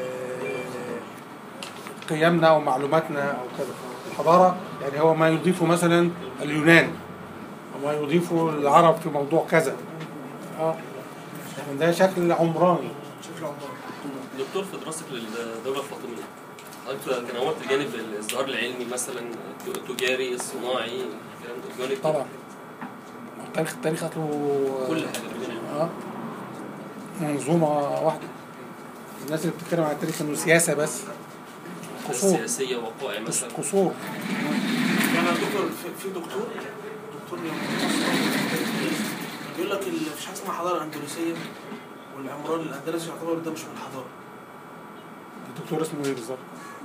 S1: قيمنا ومعلوماتنا أو كذا الحضارة يعني هو ما يضيفه مثلا اليونان وما يضيفه العرب في موضوع كذا اه لكن ده شكل عمراني
S3: شكل عمران
S4: دكتور في دراستك للدولة الفاطمية حضرتك تناولت الجانب الازدهار العلمي مثلا التجاري الصناعي الكلام ده الجانب ده.
S1: طبعا التاريخ التاريخ أصله
S4: كل حاجة
S1: اه منظومة واحدة الناس اللي بتتكلم عن التاريخ انه سياسة بس قصور
S4: سياسية وقائع مثلا
S1: قصور
S3: يعني يا دكتور في, في دكتور دكتور بيقول لك ال- مفيش حاجه اسمها حضاره اندلسيه والعمران الاندلسي يعتبر ده مش من الحضاره
S1: الدكتور اسمه ايه بالظبط؟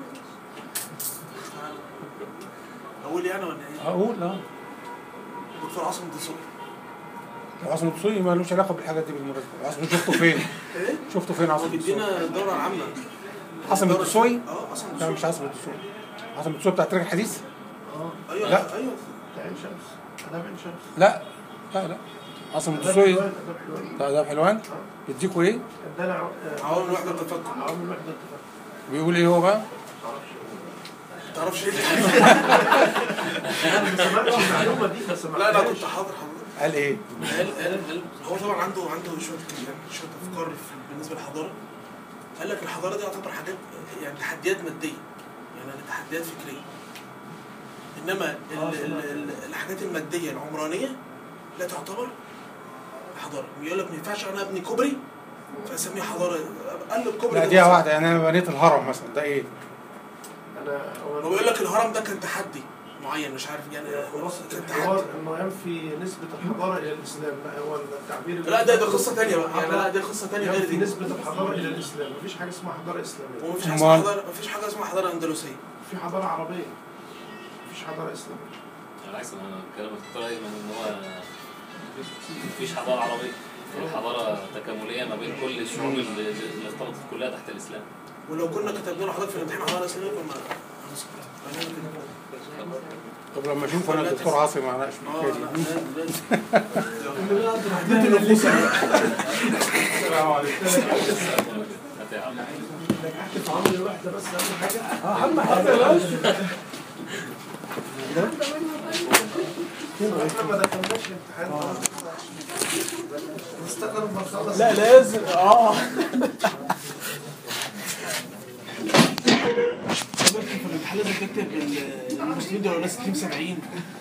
S3: اقول يعني ولا ايه؟
S1: اقول اه
S3: دكتور عاصم الدسوقي
S1: عاصم الدسوقي مالوش علاقة بالحاجات دي بالمناسبة عاصم شفته فين؟
S3: ايه؟
S1: شفته فين
S3: هو
S1: عاصم الدسوقي؟
S3: بيدينا الدوره العامه
S1: عاصم
S3: الدورة-
S1: الدسوقي؟
S3: اه عاصم
S1: لا
S3: الدسوقي
S1: مش عاصم الدسوقي عاصم الدسوقي بتاع التاريخ الحديث؟
S3: ايوه
S1: لا.
S3: ايوه
S8: عين شمس اداب عين شمس
S1: لا لا لا عاصم
S8: اداب
S1: الدسوقي
S8: حلوان اداب حلوان
S1: بتاع ده حلوان يديكوا ايه؟
S8: ادانا
S3: عوامل وحده التفكر
S8: عوامل وحده التفكر
S1: بيقول ايه هو بقى؟
S3: ما تعرفش ايه
S8: انا ما سمعتش المعلومه دي بس
S3: لا لا كنت حاضر حضرتك
S1: قال ايه؟
S3: قال قال قال هو طبعا عنده عنده شويه يعني شويه افكار في- بالنسبه للحضاره قال لك الحضاره دي تعتبر حاجات يعني تحديات ماديه يعني تحديات فكريه انما ال ال ال الحاجات الماديه العمرانيه لا تعتبر حضاره بيقول لك ما ينفعش انا ابني كوبري فاسميه حضاره قال له الكوبري
S1: لا
S3: ده
S1: دي
S3: مثلاً.
S1: واحدة يعني انا بنيت الهرم مثلا ده ايه؟
S8: انا
S3: هو بيقول لك الهرم ده كان تحدي معين مش عارف يعني
S8: خلاصه
S3: كان
S8: الحوار
S3: تحدي
S8: انه ينفي نسبه الحضاره الى الاسلام لا هو التعبير
S3: لا ده ده قصه ثانيه بقى يعني لا دي قصه ثانيه غير
S8: ينفي
S3: دي
S8: نسبه الحضاره الى الاسلام مفيش حاجه اسمها حضاره اسلاميه
S3: ومفيش حاجه اسمها
S1: أمال؟
S3: حضاره مفيش حاجه اسمها حضاره اندلسيه
S8: في حضاره عربيه مفيش حضاره اسلاميه
S2: بالعكس انا كلام الدكتور ايمن ان هو مفيش حضاره عربيه الحضاره تكامليه ما بين كل الشعوب اللي اللي اختلطت كلها تحت الاسلام
S3: ولو كنا كتبنا له حضرتك في الامتحان حضاره اسلاميه كنا هنسكت. هنعمل كده.
S1: طب لما اشوف انا الدكتور عاصم ما عرفش
S3: اه
S1: الحكايه
S3: لا
S1: دي
S3: لازم لازم
S1: السلام عليكم
S2: هتعب.
S8: نجحت في عمل الوحده بس اهم حاجه احنا ما دخلناش الامتحان نستغرب ما نخلص
S3: لا لازم اه في الامتحان لازم تكتب المسلمين دول ناس 72